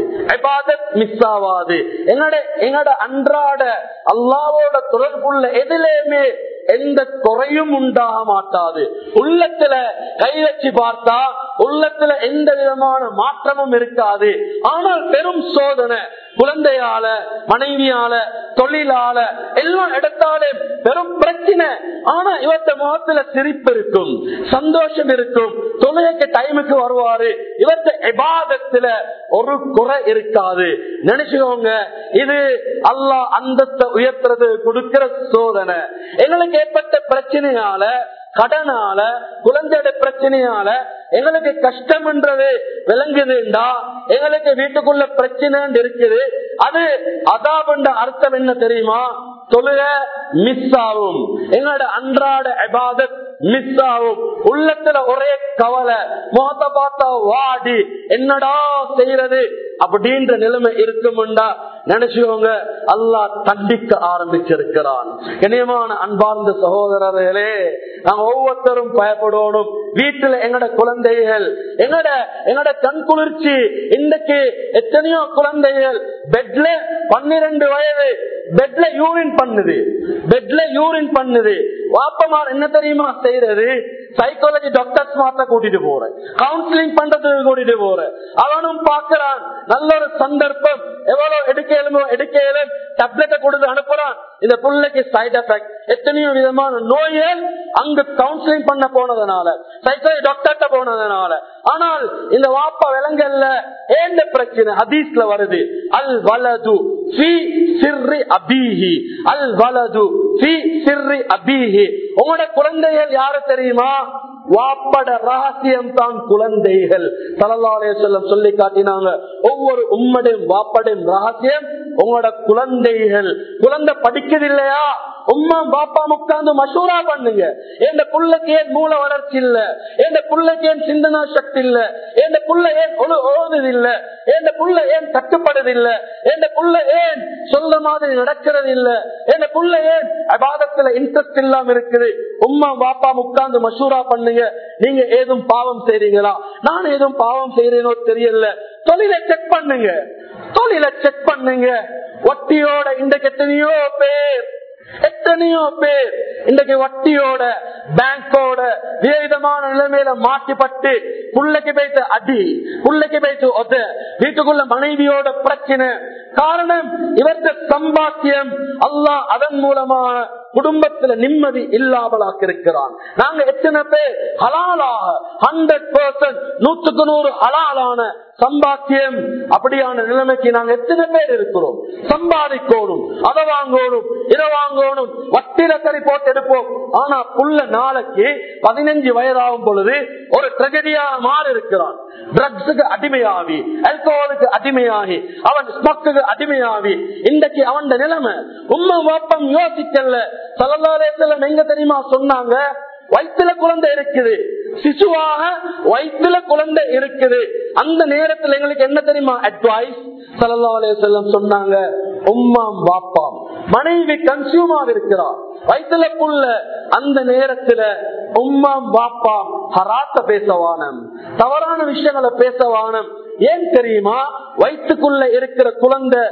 மிஸ் ஆவாது எங்கட எங்கட அன்றாட அல்லாவோட தொடர்புள்ள எதிலேயுமே எந்த குறையும் உண்டாக மாட்டாது உள்ளத்துல கை வச்சு பார்த்தா உள்ளத்துல எந்த விதமான மாற்றமும் இருக்காது ஆனால் பெரும் சோதனை குழந்தையால மனைவியால தொழிலால எல்லாம் எடுத்தாலே பெரும் பிரச்சனை ஆனா இவத்த முகத்துல சிரிப்பு இருக்கும் சந்தோஷம் இருக்கும் தொழுகைக்கு டைமுக்கு வருவாரு இவத்த எபாதத்துல ஒரு குறை இருக்காது நினைச்சுக்கோங்க இது அல்லாஹ் அந்தஸ்த உயர்த்துறது கொடுக்கிற சோதனை எங்களுக்கு ஏற்பட்ட பிரச்சனையால கடனால குழந்தையோட பிரச்சனையால எங்களுக்கு கஷ்டம்ன்றது விளங்குதுண்டா எங்களுக்கு வீட்டுக்குள்ள பிரச்சனை இருக்குது அது அதாபண்ட அர்த்தம் என்ன தெரியுமா தொழுக மிஸ் ஆகும் எங்களோட அன்றாட அபாதத் மிஸ் ஆகும் உள்ளத்துல ஒரே கவலை முகத்தை பார்த்தா வாடி என்னடா செய்யறது அப்படின்ற நிலைமை இருக்கும்டா நினைச்சுக்கோங்க அல்லாஹ் தண்டிக்க ஆரம்பிச்சிருக்கிறான் இணையமான அன்பார்ந்த சகோதரர்களே நாங்க ஒவ்வொருத்தரும் பயப்படணும் வீட்டுல எங்கட குழந்தைகள் எங்கட எங்கட கண் குளிர்ச்சி இன்னைக்கு எத்தனையோ குழந்தைகள் பெட்ல பன்னிரண்டு வயது பெட்ல யூரின் பண்ணுது பெட்ல யூரின் பண்ணுது வாப்பமார் என்ன தெரியுமா செய்யறது சைக்காலஜி டாக்டர்ஸ் மாத்த கூட்டிட்டு போறேன் கவுன்சிலிங் பண்றதுக்கு கூட்டிட்டு போறேன் அவனும் பாக்குறான் நல்ல ஒரு சந்தர்ப்பம் எவ்வளவு எடுக்கலுமோ எடுக்கலும் டப்லெட்டை கொடுத்து அனுப்புறான் இந்த புள்ளைக்கு சைட் எஃபெக்ட் எத்தனையோ விதமான நோய்கள் அங்கு கவுன்சிலிங் பண்ண போனதுனால சைக்கோ டாக்டர்கிட்ட போனதுனால ஆனால் இந்த வாப்பா விலங்கல்ல ஏந்த பிரச்சனை ஹதீஸ்ல வருது அல் வலது ஃபி சிர்ரி அபீஹி அல் வலது ஃபி சிர்ரி அபீஹி உங்களோட குழந்தைகள் யாரு தெரியுமா வாப்பட ரகசியம் தான் குழந்தைகள் தலலாலய சொல்லம் சொல்லி காட்டினாங்க ஒவ்வொரு உம்மடையும் வாப்படையும் ரகசியம் உங்களோட குழந்தைகள் குழந்தை படிக்குது இல்லையா உம்மா பாப்பா உட்கார்ந்து மசூரா பண்ணுங்க எந்த புள்ளைக்கு ஏன் மூல வளர்ச்சி இல்ல எந்த புள்ளைக்கு ஏன் சிந்தனா சக்தி இல்ல எந்த புள்ள ஏன் ஓடுது இல்ல எந்த புள்ள ஏன் கட்டுப்படுது இல்ல எந்த புள்ள ஏன் சொல்ற மாதிரி நடக்கிறது இல்ல எந்த புள்ள ஏன் அபாதத்துல இன்ட்ரெஸ்ட் இல்லாம இருக்குது உம்மா பாப்பா உட்கார்ந்து மசூரா பண்ணுங்க நீங்க ஏதும் பாவம் செய்றீங்களா நான் ஏதும் பாவம் செய்யறேனோ தெரியல தொழிலை செக் பண்ணுங்க தொழிலை செக் பண்ணுங்க ஒட்டியோட இன்றைக்கு எத்தனையோ பேர் எத்தனையோ பேர் இன்றைக்கு வட்டியோட பேங்கோட விதவிதமான நிலைமையில மாட்டிப்பட்டு புள்ளைக்கு போயிட்டு அடி புள்ளைக்கு போயிட்டு ஒத வீட்டுக்குள்ள மனைவியோட பிரச்சனை காரணம் இவர்த சம்பாத்தியம் அல்லாஹ் அதன் மூலமாக குடும்பத்துல நிம்மதி இல்லாமலாக்க இருக்கிறான் நாங்க எத்தனை பேர் ஹலாலாக ஹண்ட்ரட் பர்சன்ட் நூற்றுக்கு நூறு ஹலாலான சம்பாத்தியம் அப்படியான நிலைமைக்கு நாங்க எத்தனை பேர் இருக்கிறோம் சம்பாதிக்கணும் அதை வாங்கணும் இதை வாங்கணும் வட்டில கறி போட்டு எடுப்போம் ஆனா புள்ள நாளைக்கு பதினஞ்சு வயதாகும் பொழுது ஒரு ட்ரெஜடியா மாறி இருக்கிறான் ட்ரக்ஸுக்கு அடிமையாகி அல்கோஹலுக்கு அடிமையாகி அவன் ஸ்மக்குக்கு அடிமையாகி இன்றைக்கு அவன் நிலைமை உண்மை வாப்பம் யோசிக்கல சலல்லாலேசல்ல எங்க தெரியுமா சொன்னாங்க வயிற்றுல குழந்தை இருக்குது சிசுவாக வயிற்றுல குழந்தை இருக்குது அந்த நேரத்தில் எங்களுக்கு என்ன தெரியுமா அட்வைஸ் சலல்லாலே செல்லம் சொன்னாங்க உம்மாம் பாப்பாம் மனைவி கன்சியூமார் இருக்கிறார் வயிற்றுல புள்ள அந்த நேரத்துல உம்மாம் பாப்பாம் ஹராத்த பேசவானம் தவறான விஷயங்களை பேசவானம் ஏன் தெரியுமா வயிற்றுக்குள்ள இருக்கிற குழந்தை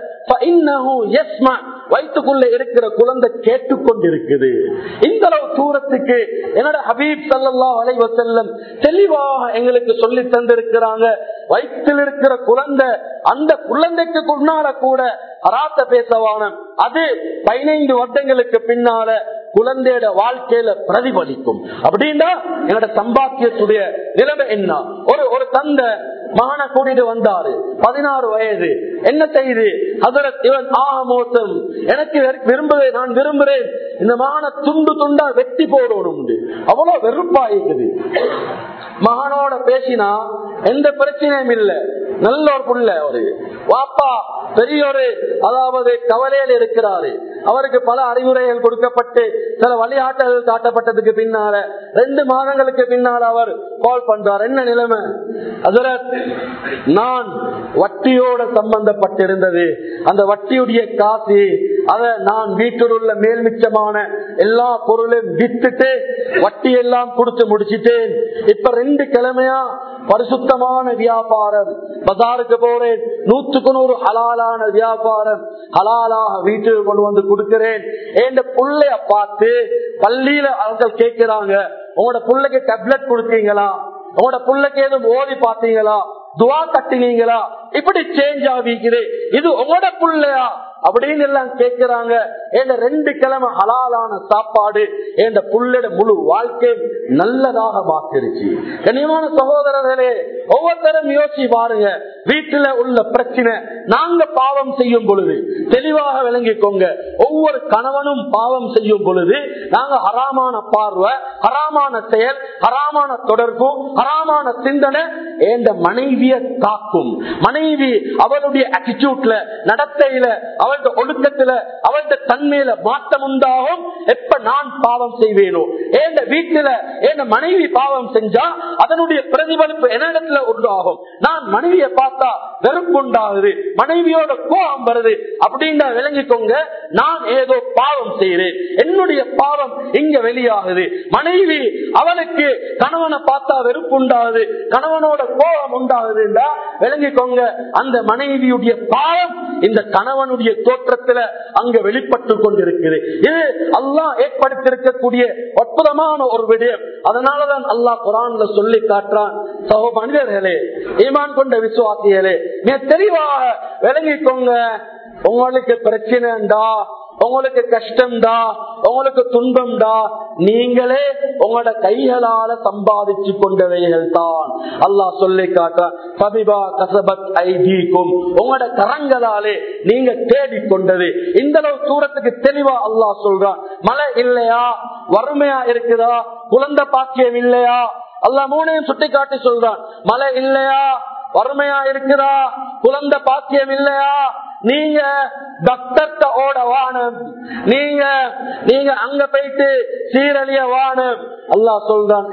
வயிற்றுக்குள்ள இருக்கிற குழந்தை கேட்டுக்கொண்டிருக்குது இந்த அளவு தூரத்துக்கு என்னோட ஹபீப் சல்லா வளைவ செல்லம் தெளிவாக எங்களுக்கு சொல்லி தந்திருக்கிறாங்க வயிற்றில் இருக்கிற குழந்தை அந்த குழந்தைக்கு முன்னால கூட அராத்த பேசவானம் அது பதினைந்து வருடங்களுக்கு பின்னால குழந்தையோட வாழ்க்கையில பிரதிபலிக்கும் அப்படின்னா என்னோட சம்பாத்தியத்துடைய நிலைமை என்ன ஒரு ஒரு தந்தை மகனை கூட்டிட்டு வந்தாரு பதினாறு வயது என்ன செய்து அதற்கு இவன் ஆக மோசம் எனக்கு விரும்புகிறேன் நான் விரும்புகிறேன் இந்த மகனை துண்டு துண்டா வெட்டி போடணும் அவ்வளவு வெறுப்பாயிருக்குது மகனோட பேசினா எந்த பிரச்சனையும் இல்லை நல்ல ஒரு புள்ள அவரு வாப்பா பெரிய ஒரு அதாவது கவலையில் இருக்கிறாரு அவருக்கு பல அறிவுரைகள் கொடுக்கப்பட்டு சில வழிகாட்டல்கள் காட்டப்பட்டதுக்கு பின்னால ரெண்டு மாதங்களுக்கு பின்னால் அவர் கால் பண்றார் என்ன நிலைமை அதுல நான் வட்டியோட சம்பந்தப்பட்டிருந்தது அந்த வட்டியுடைய காசு அத நான் வீட்டில் உள்ள மேல் மிச்சமான எல்லா பொருளையும் வித்துட்டு வட்டி எல்லாம் கொடுத்து முடிச்சிட்டேன் இப்ப ரெண்டு கிழமையா பரிசுத்தமான வியாபாரம் பஜாருக்கு போறேன் நூற்றுக்கு நூறு ஹலாலான வியாபாரம் ஹலாலாக வீட்டுக்கு கொண்டு வந்து கொடுக்கிறேன் என் புள்ளைய பார்த்து பள்ளியில அவர்கள் கேட்கிறாங்க உங்களோட புள்ளைக்கு டேப்லெட் கொடுத்தீங்களா உங்களோட புள்ளைக்கு எதுவும் ஓதி பாத்தீங்களா துவா கட்டினீங்களா இப்படி சேஞ்ச் ஆகிக்குது இது உங்களோட புள்ளையா அப்படின்னு எல்லாம் கேட்கிறாங்க என் ரெண்டு கிழமை ஹலாலான சாப்பாடு என் புள்ளட முழு வாழ்க்கை நல்லதாக மாத்திருச்சு கனியமான சகோதரர்களே ஒவ்வொருத்தரும் யோசிச்சு பாருங்க வீட்டுல உள்ள பிரச்சனை நாங்க பாவம் செய்யும் பொழுது தெளிவாக விளங்கிக்கோங்க ஒவ்வொரு கணவனும் பாவம் செய்யும் பொழுது நாங்க ஹராமான பார்வை ஹராமான செயல் ஹராமான தொடர்பு ஹராமான சிந்தனை என்ற மனைவிய தாக்கும் மனைவி அவளுடைய அட்டிடியூட்ல நடத்தையில அவளோட ஒழுக்கத்துல அவளோட தன்மையில மாற்றம் உண்டாகும் எப்ப நான் பாவம் செய்வேனோ என் வீட்டுல என் மனைவி பாவம் செஞ்சா அதனுடைய பிரதிபலிப்பு என்னிடத்துல உண்டாகும் நான் மனைவியை பார்த்தா வெறுப்பு உண்டாகுது மனைவியோட கோபம் வருது அப்படின்னா விளங்கிக்கோங்க நான் ஏதோ பாவம் செய்யறேன் என்னுடைய பாவம் இங்க வெளியாகுது மனைவி அவளுக்கு கணவனை பார்த்தா வெறுப்பு உண்டாகுது கணவனோட கோபம் உண்டாகுதுன்றா விளங்கிக்கோங்க அந்த மனைவியுடைய பாவம் இந்த கணவனுடைய தோற்றத்துல அங்க வெளிப்பட்டு கொண்டிருக்குது இது அல்லாஹ் ஏற்படுத்தியிருக்கக்கூடிய அற்புதமான ஒரு விடயம் அதனாலதான் அல்லாஹ் குரான்ல சொல்லி காட்டுறான் சகோ மனிதர்களே ஈமான் கொண்ட விசுவாசிகளே மிக தெளிவாக விளங்கிக்கோங்க உங்களுக்கு பிரச்சனைண்டா உங்களுக்கு கஷ்டம்டா உங்களுக்கு துன்பம்டா நீங்களே உங்களோட கைகளால சம்பாதிச்சு கொண்டவைகள் தான் அல்லாஹ் சொல்லி காட்டா கசபத் ஐதீக்கும் உங்களோட கரங்களாலே நீங்க தேடிக் கொண்டது இந்த அளவு தூரத்துக்கு தெளிவா அல்லாஹ் சொல்றான் மழை இல்லையா வறுமையா இருக்குதா குழந்தை பாக்கியம் இல்லையா அல்லா மூணையும் சுட்டி காட்டி சொல்றான் மழை இல்லையா வறுமையா இருக்குதா குழந்தை பாக்கியம் இல்லையா நீங்க டாக்டர்கிட்ட ஓட வானம் நீங்க நீங்க அங்க போயிட்டு சீரழிய வானம் அல்லா சொல்றான்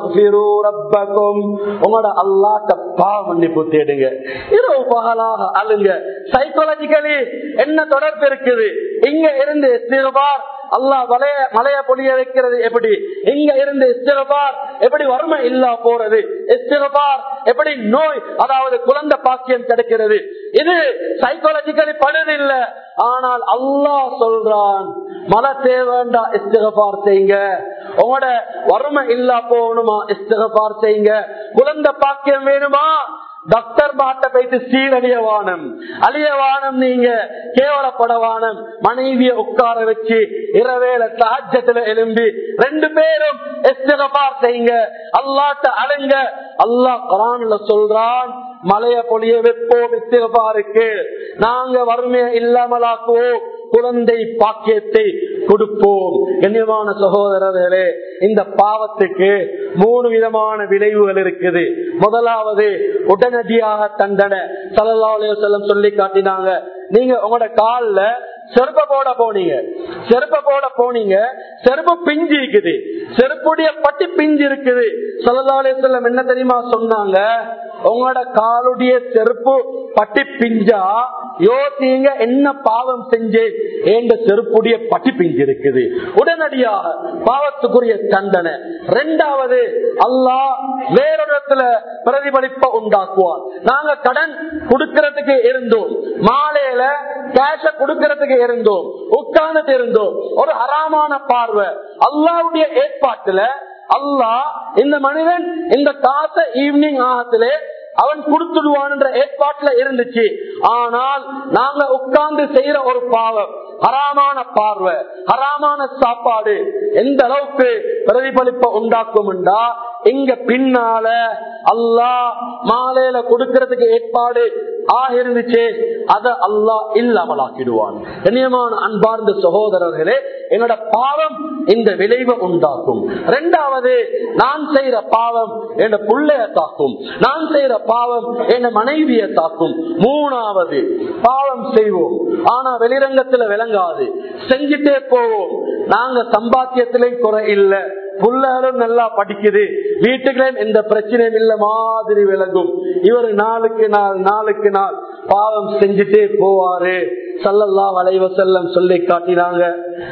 உங்களோட அல்லாட்ட பாவ மன்னிப்பு தேடுங்க இரவு பகலாக அழுங்க சைக்காலஜிக்கலி என்ன தொடர்பு இருக்குது இங்க இருந்து சிறுபார் அல்லாஹ் மலைய மலைய பொழிய வைக்கிறது எப்படி இங்க இருந்து இஸ்திரபார் எப்படி வறுமை இல்லா போறது இஸ்திரபார் எப்படி நோய் அதாவது குழந்தை பாக்கியம் கிடைக்கிறது இது சைக்காலஜிக்கலி படுது இல்ல ஆனால் அல்லாஹ் சொல்றான் மழை தேவைண்டா இஸ்திகபார் செய்யுங்க உங்களோட வறுமை இல்லா போகணுமா இஸ்திகபார் செய்யுங்க குழந்தை பாக்கியம் வேணுமா டாக்டர் பாட்ட போயிட்டு சீரழிய வானம் அழிய வானம் நீங்க கேவலப்பட வானம் மனைவிய உட்கார வச்சு இரவேல சாஜத்துல எலும்பி ரெண்டு பேரும் எஸ்திகபார் செய்யுங்க அல்லாட்ட அழுங்க அல்லாஹ் குரான்ல சொல்றான் மலைய பொழிய வைப்போம் இஸ்திகபாருக்கு நாங்க வறுமைய இல்லாமலாக்குவோம் குழந்தை பாக்கியத்தை கொடுப்போம் கண்ணியமான சகோதரர்களே இந்த பாவத்துக்கு மூணு விதமான விளைவுகள் இருக்குது முதலாவது உடனடியாக தண்டனை சல்லா செல்லம் சொல்லி காட்டினாங்க நீங்க உங்களோட கால்ல செருப்ப போட போனீங்க செருப்ப போட போனீங்க செருப்பு பிஞ்சு இருக்குது செருப்புடைய பட்டி பிஞ்சு இருக்குது சல்லா செல்லம் என்ன தெரியுமா சொன்னாங்க உங்களோட காலுடைய செருப்பு பட்டி பிஞ்சா யோசிங்க என்ன பாவம் செஞ்சேன் என்ற செருப்புடைய பட்டி பிஞ்சு இருக்குது உடனடியாக பாவத்துக்குரிய தண்டனை ரெண்டாவது அல்லாஹ் வேறொருத்துல பிரதிபலிப்ப உண்டாக்குவார் நாங்க கடன் கொடுக்கறதுக்கு இருந்தோம் மாலையில கேஷ கொடுக்கறதுக்கு இருந்தோம் உட்கார்ந்துட்டு இருந்தோம் ஒரு அறாமான பார்வை அல்லாவுடைய ஏற்பாட்டுல அல்லாஹ் இந்த மனிதன் இந்த காசை ஈவினிங் ஆகத்திலே அவன் கொடுத்துடுவான் என்ற ஏற்பாட்டுல இருந்துச்சு ஆனால் நாங்க உட்கார்ந்து செய்யற ஒரு பாவம் ஹராமான பார்வை ஹராமான சாப்பாடு எந்த அளவுக்கு பிரதிபலிப்ப உண்டாக்கும் இங்க பின்னால அல்லா மாலையில கொடுக்கறதுக்கு ஏற்பாடு ஆக இருந்துச்சு அத அல்லா இல்லாமலாக்கிடுவான் கண்ணியமான அன்பார்ந்த சகோதரர்களே என்னோட பாவம் இந்த விளைவை உண்டாக்கும் ரெண்டாவது நான் செய்யற பாவம் என் புள்ளைய தாக்கும் நான் செய்யற பாவம் என் மனைவிய தாக்கும் மூணாவது பாவம் செய்வோம் ஆனா வெளிரங்கத்துல விளங்காது செஞ்சுட்டே போவோம் நாங்க சம்பாத்தியத்திலையும் குறை இல்லை புள்ளாரும் நல்லா படிக்குது வீட்டுக்குள்ளேயும் எந்த பிரச்சனையும் இல்ல மாதிரி விளங்கும் இவர் நாளுக்கு நாள் நாளுக்கு நாள் பாவம் செஞ்சுட்டே போவாரு சல்லல்லா வளைவ செல்லம் சொல்லி காட்டினாங்க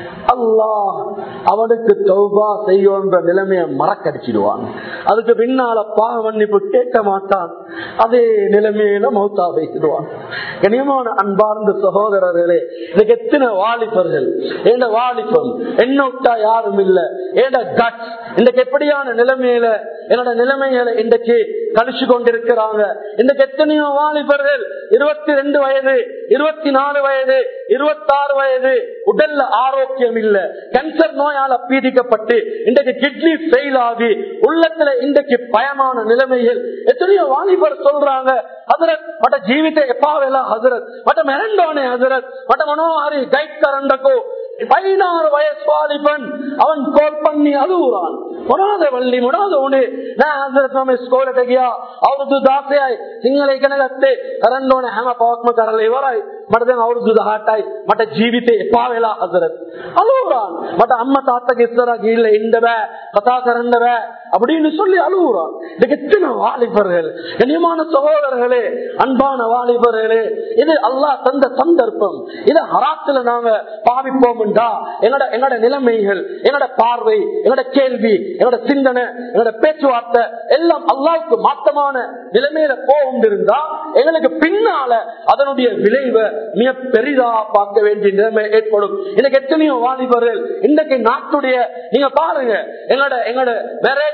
அல்லாஹ் அவனுக்கு தௌபா செய்யோன்ற நிலைமைய மறக்கடிச்சிடுவான் அதுக்கு பின்னால பாவ மன்னிப்பு கேட்க மாட்டான் அதே நிலைமையில மௌத்தா வைத்திடுவான் கனியமான அன்பார்ந்த சகோதரர்களே இதுக்கு எத்தனை வாலிபர்கள் எந்த வாலிபம் என்ன விட்டா யாரும் இல்ல ஏண்ட கட்ஸ் இன்றைக்கு எப்படியான நிலைமையில என்னோட நிலைமைகளை இன்றைக்கு கழிச்சு கொண்டிருக்கிறாங்க இன்றைக்கு எத்தனையோ வாலிபர்கள் இருபத்தி ரெண்டு வயது இருபத்தி நாலு வயது இருபத்தாறு வயது உடல்ல ஆரோக்கியம் இல்ல கேன்சர் நோயால பீடிக்கப்பட்டு இன்றைக்கு கிட்னி ஃபெயில் ஆகி உள்ளத்துல இன்றைக்கு பயமான நிலைமைகள் எத்தனையோ வாலிபர் சொல்றாங்க ஹசரத் மட்ட ஜீவிත එපා වෙලා හසරත් මට මැරෙන්න ඕනේ හසරත් මට මොනවා හරි ගයිඩ් කරන්නකෝ பதினாறு வயசு வாலிபன் அவன் கோல் பண்ணி அழுகுறான் මොනවාද වල්ලි මොනවාද උනේ නෑ හසරත් මම ඉස්කෝලේට ගියා අවුරුදු 16යි සිංහල ඉගෙන ගත්තේ කරන්න ඕනේ හැම පවක්ම කරලා ඉවරයි මට දැන් අවුරුදු 18යි මට ජීවිතේ එපා වෙලා හසරත් අලුවරාன் මට අම්මා තාත්තගේ ඉස්සරහා ගිහිල්ලා ඉන්න බෑ කතා කරන්න බෑ அப்படின்னு சொல்லி அழுகுறான் இதுக்கு எத்தனை வாலிபர்கள் கண்ணியமான சகோதரர்களே அன்பான வாலிபர்களே இது அல்லாஹ் தந்த சந்தர்ப்பம் இது ஹராத்துல நாங்க பாவிப்போம்டா எங்கட எங்கட நிலைமைகள் எங்கட பார்வை எங்கட கேள்வி எங்கட சிந்தனை எங்கட பேச்சுவார்த்தை எல்லாம் அல்லாவுக்கு மாற்றமான நிலைமையில போகும் இருந்தா எங்களுக்கு பின்னால அதனுடைய விளைவை மிக பெரிதா பார்க்க வேண்டிய நிலைமை ஏற்படும் எனக்கு எத்தனையோ வாலிபர்கள் இன்றைக்கு நாட்டுடைய நீங்க பாருங்க எங்களோட எங்களோட மேரேஜ்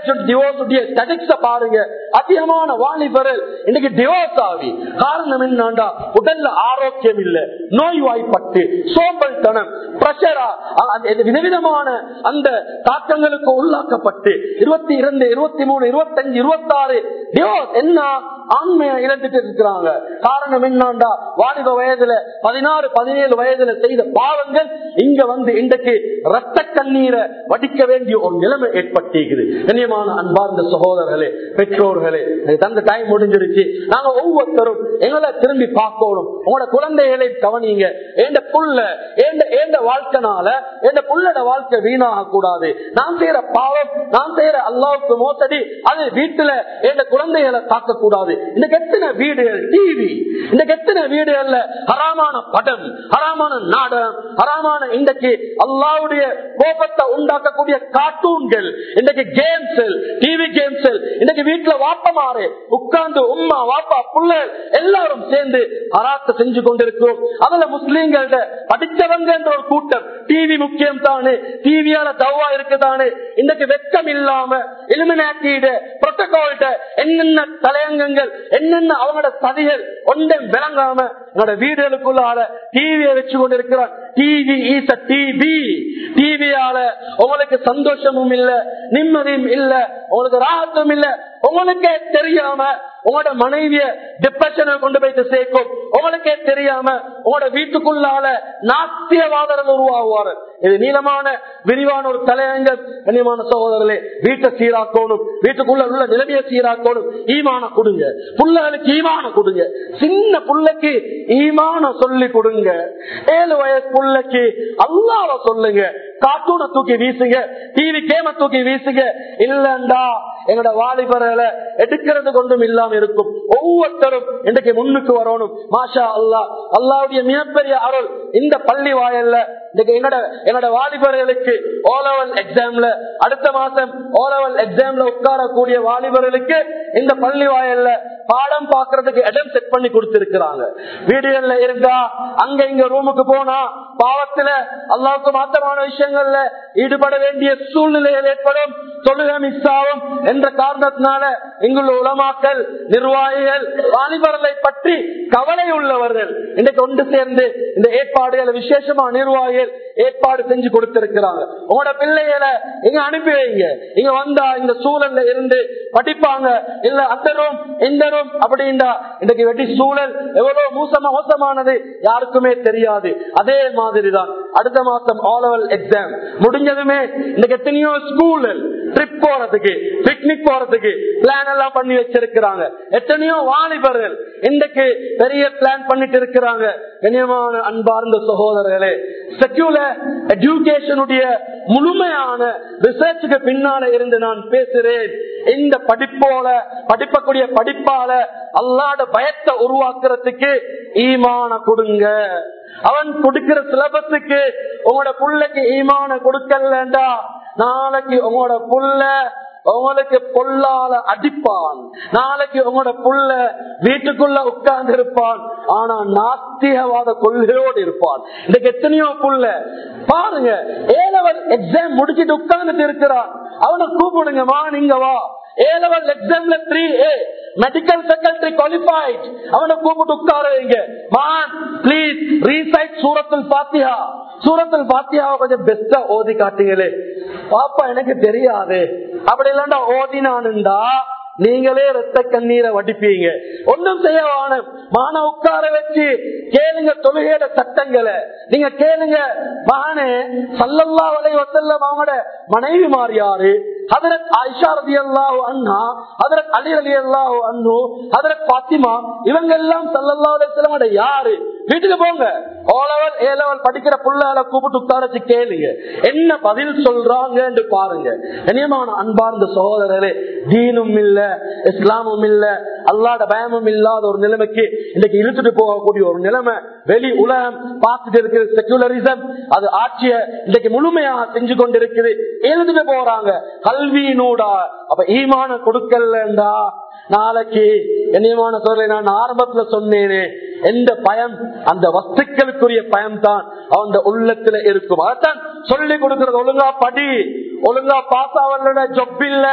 மேரேஜ் டிவோர்ஸ் ஸ்டடிக்ஸ பாருங்க அதிகமான வாலிபர்கள் இன்னைக்கு டிவோர்ஸ் ஆகி காரணம் என்னண்டா உடல்ல ஆரோக்கியம் இல்ல நோய்வாய்ப்பட்டு சோம்பல்தனம் பிரஷரா விதவிதமான அந்த தாக்கங்களுக்கு உள்ளாக்கப்பட்டு இருபத்தி இரண்டு இருபத்தி மூணு இருபத்தஞ்சு இருபத்தாறு டிவோர்ஸ் என்ன ஆண்மையா இழந்துட்டு இருக்கிறாங்க காரணம் என்னண்டா வாலிப வயதுல பதினாறு பதினேழு வயதுல செய்த பாவங்கள் இங்க வந்து இன்றைக்கு ரத்த கண்ணீரை வடிக்க வேண்டிய ஒரு நிலைமை ஏற்பட்டிருக்குது கண்ணியமான அன்பார்ந்த சகோதரர்களே பெற்றோர்களே எனக்கு தந்த டைம் முடிஞ்சிருச்சு நாங்க ஒவ்வொருத்தரும் எங்களை திரும்பி பார்க்கணும் உங்களோட குழந்தைகளை கவனிங்க ஏண்ட புள்ள ஏண்ட ஏண்ட வாழ்க்கைனால ஏண்ட புள்ளட வாழ்க்கை வீணாக கூடாது நாம் செய்யற பாவம் நாம் செய்யற அல்லாவுக்கு மோசடி அது வீட்டுல ஏண்ட குழந்தைகளை தாக்க கூடாது இந்த எத்தனை வீடுகள் டிவி இந்த எத்தனை வீடுகள்ல ஹராமான படம் ஹராமான நாடகம் ஹராமான இன்றைக்கு அல்லாவுடைய கோபத்தை உண்டாக்கக்கூடிய கார்ட்டூன்கள் இன்றைக்கு கேம்ஸ் டிவி கேம்ஸ் இன்னைக்கு வீட்டுல வாப்பமாறு உட்கார்ந்து உம்மா வாப்பா புள்ள எல்லாரும் சேர்ந்து அராத்த செஞ்சு கொண்டிருக்கிறோம் அதுல முஸ்லீம்கள்ட படித்தவங்க என்ற ஒரு கூட்டம் டிவி முக்கியம் தானே டிவியால தவா இருக்குதானே இன்னைக்கு வெக்கம் இல்லாம எலிமினாட்டிட புரோட்டோகால்ட என்னென்ன தலையங்கங்கள் என்னென்ன அவங்களோட சதிகள் ஒன்றும் விளங்காம என்னோட வீடுகளுக்குள்ளால டிவியை வச்சு கொண்டிருக்கிறான் டிவி ஈஸ் அ டிவி டிவியால உங்களுக்கு சந்தோஷமும் இல்ல நிம்மதியும் இல்ல உங்களுக்கு ராகத்தும் இல்ல உங்களுக்கே தெரியாம உங்களோட மனைவிய டிப்ரெஷனை கொண்டு போயிட்டு சேர்க்கும் உங்களுக்கே தெரியாம உங்களோட வீட்டுக்குள்ளால நாத்தியவாதர்கள் உருவாகுவாரு இது நீளமான விரிவான ஒரு தலையங்கம் கண்ணியமான சகோதரர்களே வீட்டை சீராக்கணும் வீட்டுக்குள்ள உள்ள நிலைமையை சீராக்கணும் ஈமான கொடுங்க புள்ளைகளுக்கு ஈமான கொடுங்க சின்ன புள்ளைக்கு ஈமான சொல்லி கொடுங்க ஏழு வயசு புள்ளைக்கு அல்லாவ சொல்லுங்க கார்ட்டூனை தூக்கி வீசுங்க டிவி கேம தூக்கி வீசுங்க இல்லண்டா எங்களோட வாலிபர்களை எடுக்கிறது கொண்டும் இல்லாம இருக்கும் ஒவ்வொருத்தரும் இன்றைக்கு முன்னுக்கு வரணும் மாஷா அல்லா அல்லாவுடைய மிகப்பெரிய அருள் இந்த பள்ளி வாயல்ல இன்னைக்கு என்னோட என்னோட வாலிபர்களுக்கு ஓலவல் எக்ஸாம்ல அடுத்த மாசம் ஓலவல் எக்ஸாம்ல உட்காரக்கூடிய வாலிபர்களுக்கு இந்த பள்ளி வாயல்ல பாடம் பாக்குறதுக்கு இடம் செட் பண்ணி கொடுத்திருக்கிறாங்க வீடுகள்ல இருந்தா அங்க இங்க ரூமுக்கு போனா பாவத்துல அல்லாவுக்கு மாத்தமான விஷயங்கள்ல ஈடுபட வேண்டிய சூழ்நிலைகள் ஏற்படும் தொழுகை மிஸ் ஆகும் என்ற காரணத்தினால இங்குள்ள உலமாக்கல் நிர்வாகிகள் வாலிபர்களை பற்றி கவலை உள்ளவர்கள் இன்னைக்கு ஒன்று சேர்ந்து இந்த ஏற்பாடுகளை விசேஷமா நிர்வாகிகள் ஏற்பாடு செஞ்சு கொடுத்திருக்கிறாங்க உங்களோட பிள்ளைகளை இங்க அனுப்பி வைங்க இங்க வந்தா இந்த சூழல்ல இருந்து படிப்பாங்க இல்ல அந்த ரூம் இந்த ரூம் அப்படின்னா இன்னைக்கு வெட்டி சூழல் எவ்வளவு மோசமா மோசமானது யாருக்குமே தெரியாது அதே மாதிரிதான் அடுத்த மாசம் ஆலவல் எக்ஸாம் முடிஞ்சதுமே இன்னைக்கு எத்தனையோ ஸ்கூல் ட்ரிப் போறதுக்கு பிக்னிக் போறதுக்கு பிளான் எல்லாம் பண்ணி வச்சிருக்கிறாங்க எத்தனையோ வாலிபர்கள் இன்றைக்கு பெரிய பிளான் பண்ணிட்டு இருக்கிறாங்க கண்ணியமான அன்பார்ந்த சகோதரர்களே செக்யூலர் எஜுகேஷனுடைய முழுமையான ரிசர்ச்சுக்கு பின்னால இருந்து நான் பேசுறேன் இந்த படிப்போல படிப்பக்கூடிய படிப்பால அல்லாட பயத்தை உருவாக்குறதுக்கு ஈமான கொடுங்க அவன் கொடுக்கிற சிலபஸுக்கு உங்களோட புள்ளைக்கு ஈமான கொடுக்கலண்டா நாளைக்கு உங்களோட புள்ள உங்களுக்கு பொல்லால அடிப்பான் நாளைக்கு உங்களோட புள்ள வீட்டுக்குள்ள உட்கார்ந்து இருப்பான் ஆனா நாஸ்திகவாத கொள்கையோடு இருப்பான் இன்னைக்கு எத்தனையோ புள்ள பாருங்க ஏழவர் எக்ஸாம் முடிச்சிட்டு உட்கார்ந்துட்டு இருக்கிறான் அவனை கூப்பிடுங்கம்மா நீங்க வா ஏலவல் எக்ஸாம்ல three A medical secretary qualified அவனை கூப்பிட்டு உட்கார வைங்க மான் ப்ளீஸ் ரீசைட் சூரத்தில் பாத்தியா சூரத்தில் பாத்தியாவை கொஞ்சம் பெஸ்டா ஓதி காட்டுங்களே பாப்பா எனக்கு தெரியாது அப்படி இல்லண்டா ஓதினானுண்டா நீங்களே ரத்த கண்ணீரை வடிப்பீங்க ஒன்றும் செய்ய வானம் மான உட்கார வச்சு கேளுங்க தொழுகையோட சட்டங்களை நீங்க கேளுங்க மகனே சல்லல்லா வலை வசல்லம் அவங்களோட மனைவி மாறியாரு ஹதரத் ஆயிஷா ரதி அல்லாஹு அண்ணா ஹதரத் அலி அலி அல்லாஹு அண்ணு ஹதரத் பாத்திமா இவங்க எல்லாம் சல்லல்லா அலைவங்களோட யாரு வீட்டுக்கு போங்க ஓலவல் ஏலவல் படிக்கிற புள்ளால கூப்பிட்டு உட்காரச்சு கேளுங்க என்ன பதில் சொல்றாங்கன்னு பாருங்க கண்ணியமான அன்பார்ந்த சகோதரரே தீனும் இல்ல இஸ்லாமும் இல்ல அல்லாட பயமும் இல்லாத ஒரு நிலைமைக்கு இன்னைக்கு இழுத்துட்டு போகக்கூடிய ஒரு நிலைமை வெளி உலகம் பார்த்துட்டு இருக்குது செக்குலரிசம் அது ஆட்சிய இன்னைக்கு முழுமையாக செஞ்சு கொண்டிருக்குது எழுதிட்டு போறாங்க கல்வியினூடா அப்ப ஈமான கொடுக்கலண்டா நாளைக்கு கண்ணியமான சொல்ல நான் ஆரம்பத்துல சொன்னேனே எந்த பயம் அந்த வஸ்துக்களுக்குரிய பயம் தான் அவன் உள்ளத்துல இருக்கும் அதான் சொல்லி கொடுக்கறது ஒழுங்கா படி ஒழுங்கா பாஸ் ஆவல ஜொப் இல்ல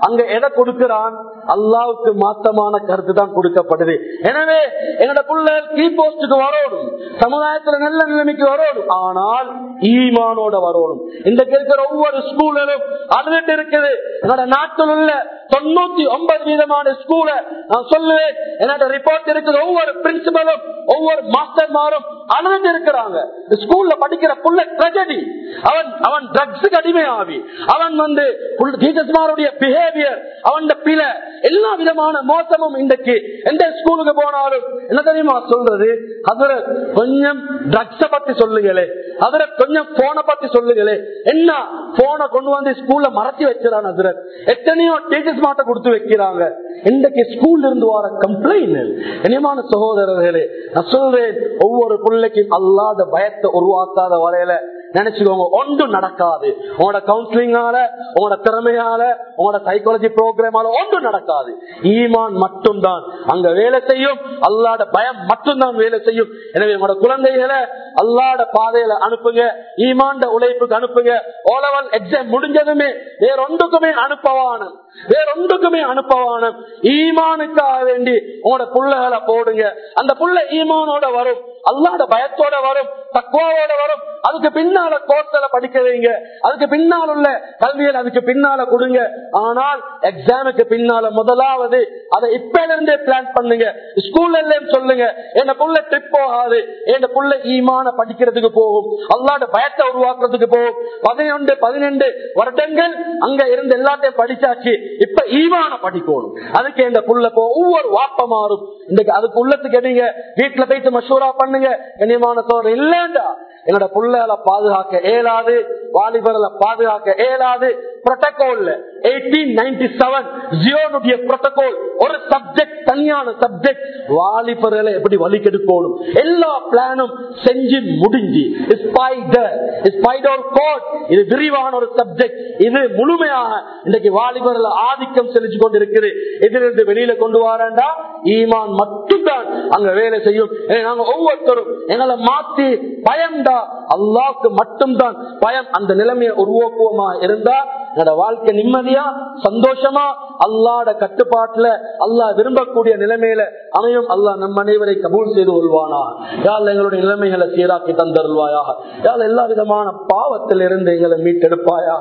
அங்க எதை கொடுக்கிறான் அல்லாவுக்கு மாத்தமான கருத்து தான் கொடுக்கப்படுது எனவே எங்கட புள்ள கீ போஸ்டுக்கு வரணும் சமுதாயத்துல நல்ல நிலைமைக்கு வரணும் ஆனால் ஈமானோட வரணும் இன்றைக்கு இருக்கிற ஒவ்வொரு ஸ்கூலிலும் அழுதுட்டு இருக்குது என்னோட நாட்டில் உள்ள தொண்ணூத்தி ஒன்பது வீதமான ஸ்கூல நான் சொல்லுவேன் என்னோட ரிப்போர்ட் இருக்குது ஒவ்வொரு பிரின்சிபலும் ஒவ்வொரு மாஸ்டர்மாரும் அழுதுட்டு இருக்கிறாங்க ஸ்கூல்ல படிக்கிற புள்ள ட்ரெஜடி அவன் அவன் ட்ரக்ஸுக்கு அடிமையாவி அவன் வந்து டீச்சர்ஸ்மாருடைய பிஹேவியர் அவன் பிழை எல்லா விதமான மோசமும் இன்றைக்கு எந்த ஸ்கூலுக்கு போனாலும் என்ன தெரியுமா சொல்றது அதுல கொஞ்சம் ட்ரக்ஸ பத்தி சொல்லுங்களே அதுல கொஞ்சம் போனை பத்தி சொல்லுங்களே என்ன போனை கொண்டு வந்து ஸ்கூல்ல மறைச்சி வச்சிடான் அதுல எத்தனையோ டீச்சர்ஸ் மாட்ட கொடுத்து வைக்கிறாங்க இன்றைக்கு ஸ்கூல்ல இருந்து வர கம்ப்ளைண்ட் இனியமான சகோதரர்களே நான் சொல்றேன் ஒவ்வொரு பிள்ளைக்கும் அல்லாத பயத்தை உருவாக்காத வரையில நினைச்சுக்கோங்க ஒன்றும் நடக்காது உங்களோட கவுன்சிலிங்கால உங்களோட திறமையால உங்களோட சைக்காலஜி ப்ரோக்ராமால ஒன்றும் நடக்காது ஈமான் மட்டும்தான் அங்க வேலை செய்யும் அல்லாட பயம் மட்டும்தான் வேலை செய்யும் எனவே உங்களோட குழந்தைகளை அல்லாட பாதையில அனுப்புங்க ஈமாண்ட உழைப்புக்கு அனுப்புங்க ஓலவல் எக்ஸாம் முடிஞ்சதுமே வேற ஒன்றுக்குமே அனுப்பவானம் வேற ஒன்றுக்குமே அனுப்பவானம் ஈமானுக்காக வேண்டி உங்களோட புள்ளைகளை போடுங்க அந்த புள்ள ஈமானோட வரும் அல்லாட பயத்தோட வரும் தக்குவாவோட வரும் அதுக்கு பின்னால கோர்ஸ்ல படிக்க வைங்க அதுக்கு பின்னால் உள்ள கல்வியில் அதுக்கு பின்னால கொடுங்க ஆனால் எக்ஸாமுக்கு பின்னால முதலாவது அதை இப்ப இருந்தே பிளான் பண்ணுங்க ஸ்கூல்ல சொல்லுங்க என்ன புள்ள ட்ரிப் போகாது என்ன புள்ள ஈமான படிக்கிறதுக்கு போகும் அல்லாட பயத்தை உருவாக்குறதுக்கு போகும் பதினொன்று பதினெண்டு வருடங்கள் அங்க இருந்து எல்லாத்தையும் படிச்சாச்சு இப்ப ஈமான படிக்கணும் அதுக்கு இந்த புள்ள போ ஒவ்வொரு வாப்ப மாறும் இன்னைக்கு அதுக்கு உள்ளத்துக்கு நீங்க வீட்டுல போயிட்டு மஷூரா பண்ணுங்க கண்ணியமான சோறு இல்லண்டா என்னோட புள்ளைகளை பாதுகாக்க இயலாது வாலிபர்களை பாதுகாக்க இயலாது புரோட்டோகால் எயிட்டீன் நைன்டி செவன் ஜியோனுடைய புரோட்டோகால் ஒரு சப்ஜெக்ட் தனியான சப்ஜெக்ட் வாலிபர்களை எப்படி வழி கெடுக்கணும் எல்லா பிளானும் செஞ்சு முடிஞ்சு ஸ்பைடர் ஸ்பைடர் கோட் இது விரிவான ஒரு சப்ஜெக்ட் இது முழுமையாக இன்றைக்கு வாலிபர்கள் ஆதிக்கம் செலுத்தி கொண்டிருக்குது இதிலிருந்து வெளியில கொண்டு வரேன்டா ஈமான் மட்டும்தான் அங்க வேலை செய்யும் எனவே நாங்க ஒவ்வொருத்தரும் எங்களை மாத்தி பயம்டா அல்லாவுக்கு மட்டும்தான் பயம் அந்த நிலைமையை உருவாக்குவோமா இருந்தா என்னோட வாழ்க்கை நிம்மதியா சந்தோஷமா அல்லாட கட்டுப்பாட்டுல அல்லாஹ் விரும்பக்கூடிய நிலைமையில அமையும் அல்லாஹ் நம் அனைவரை கபூல் செய்து கொள்வானா யாழ் எங்களுடைய நிலைமைகளை சீராக்கி தந்தருள்வாயாக யாழ் எல்லா விதமான பாவத்தில் இருந்து எங்களை மீட்டெடுப்பாயாக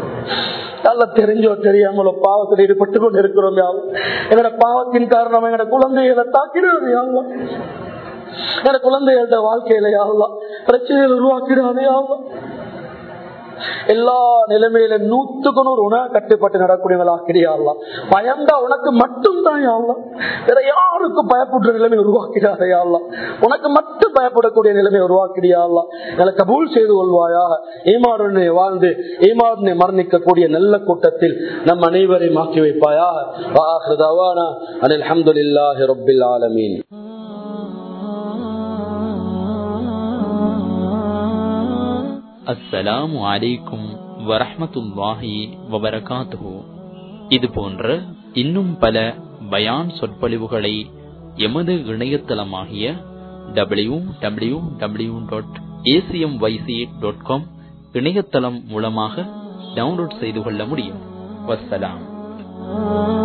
நல்ல தெரிஞ்சோ தெரியாமலோ பாவத்தில் ஈடுபட்டு கொண்டு இருக்கிறோம் யாவும் எங்களோட பாவத்தின் காரணம் எங்களோட குழந்தைகளை தாக்கிடுவது யாவும் எங்களோட குழந்தைகளோட வாழ்க்கையில யாவலாம் பிரச்சனைகள் உருவாக்கிடாதே யாவலாம் எல்லா நிலைமையில நூத்துக்கு நூறு உணவு கட்டுப்பட்டு நடக்கூடியவங்களாக்கிறியாலாம் பயந்தா உனக்கு மட்டும் தான் யாவலாம் வேற யாருக்கும் பயப்படுற நிலைமை உருவாக்கிடாதே யாவலாம் உனக்கு மட்டும் பயப்படக்கூடிய நிலைமை உருவாக்கிறியாலாம் எனக்கு கபூல் செய்து கொள்வாயாக ஈமாருடனே வாழ்ந்து ஈமாருடனே மரணிக்கக்கூடிய நல்ல கூட்டத்தில் நம் அனைவரையும் ஆக்கி வைப்பாயாக அனில் அஹமதுல்லாஹி ரபில் ஆலமீன் அஸ்ஸலாமு அலைக்கும் வரஹமத்துல்லாஹி வபரகாத்துஹு இது போன்ற இன்னும் பல பயான் சொற்பொழிவுகளை எமது இணையதளமாகிய W W W dot ACM வைசி டாட் காம் இணையதளம் மூலமாக டவுன்லோட் செய்து கொள்ள முடியும் வசலாம்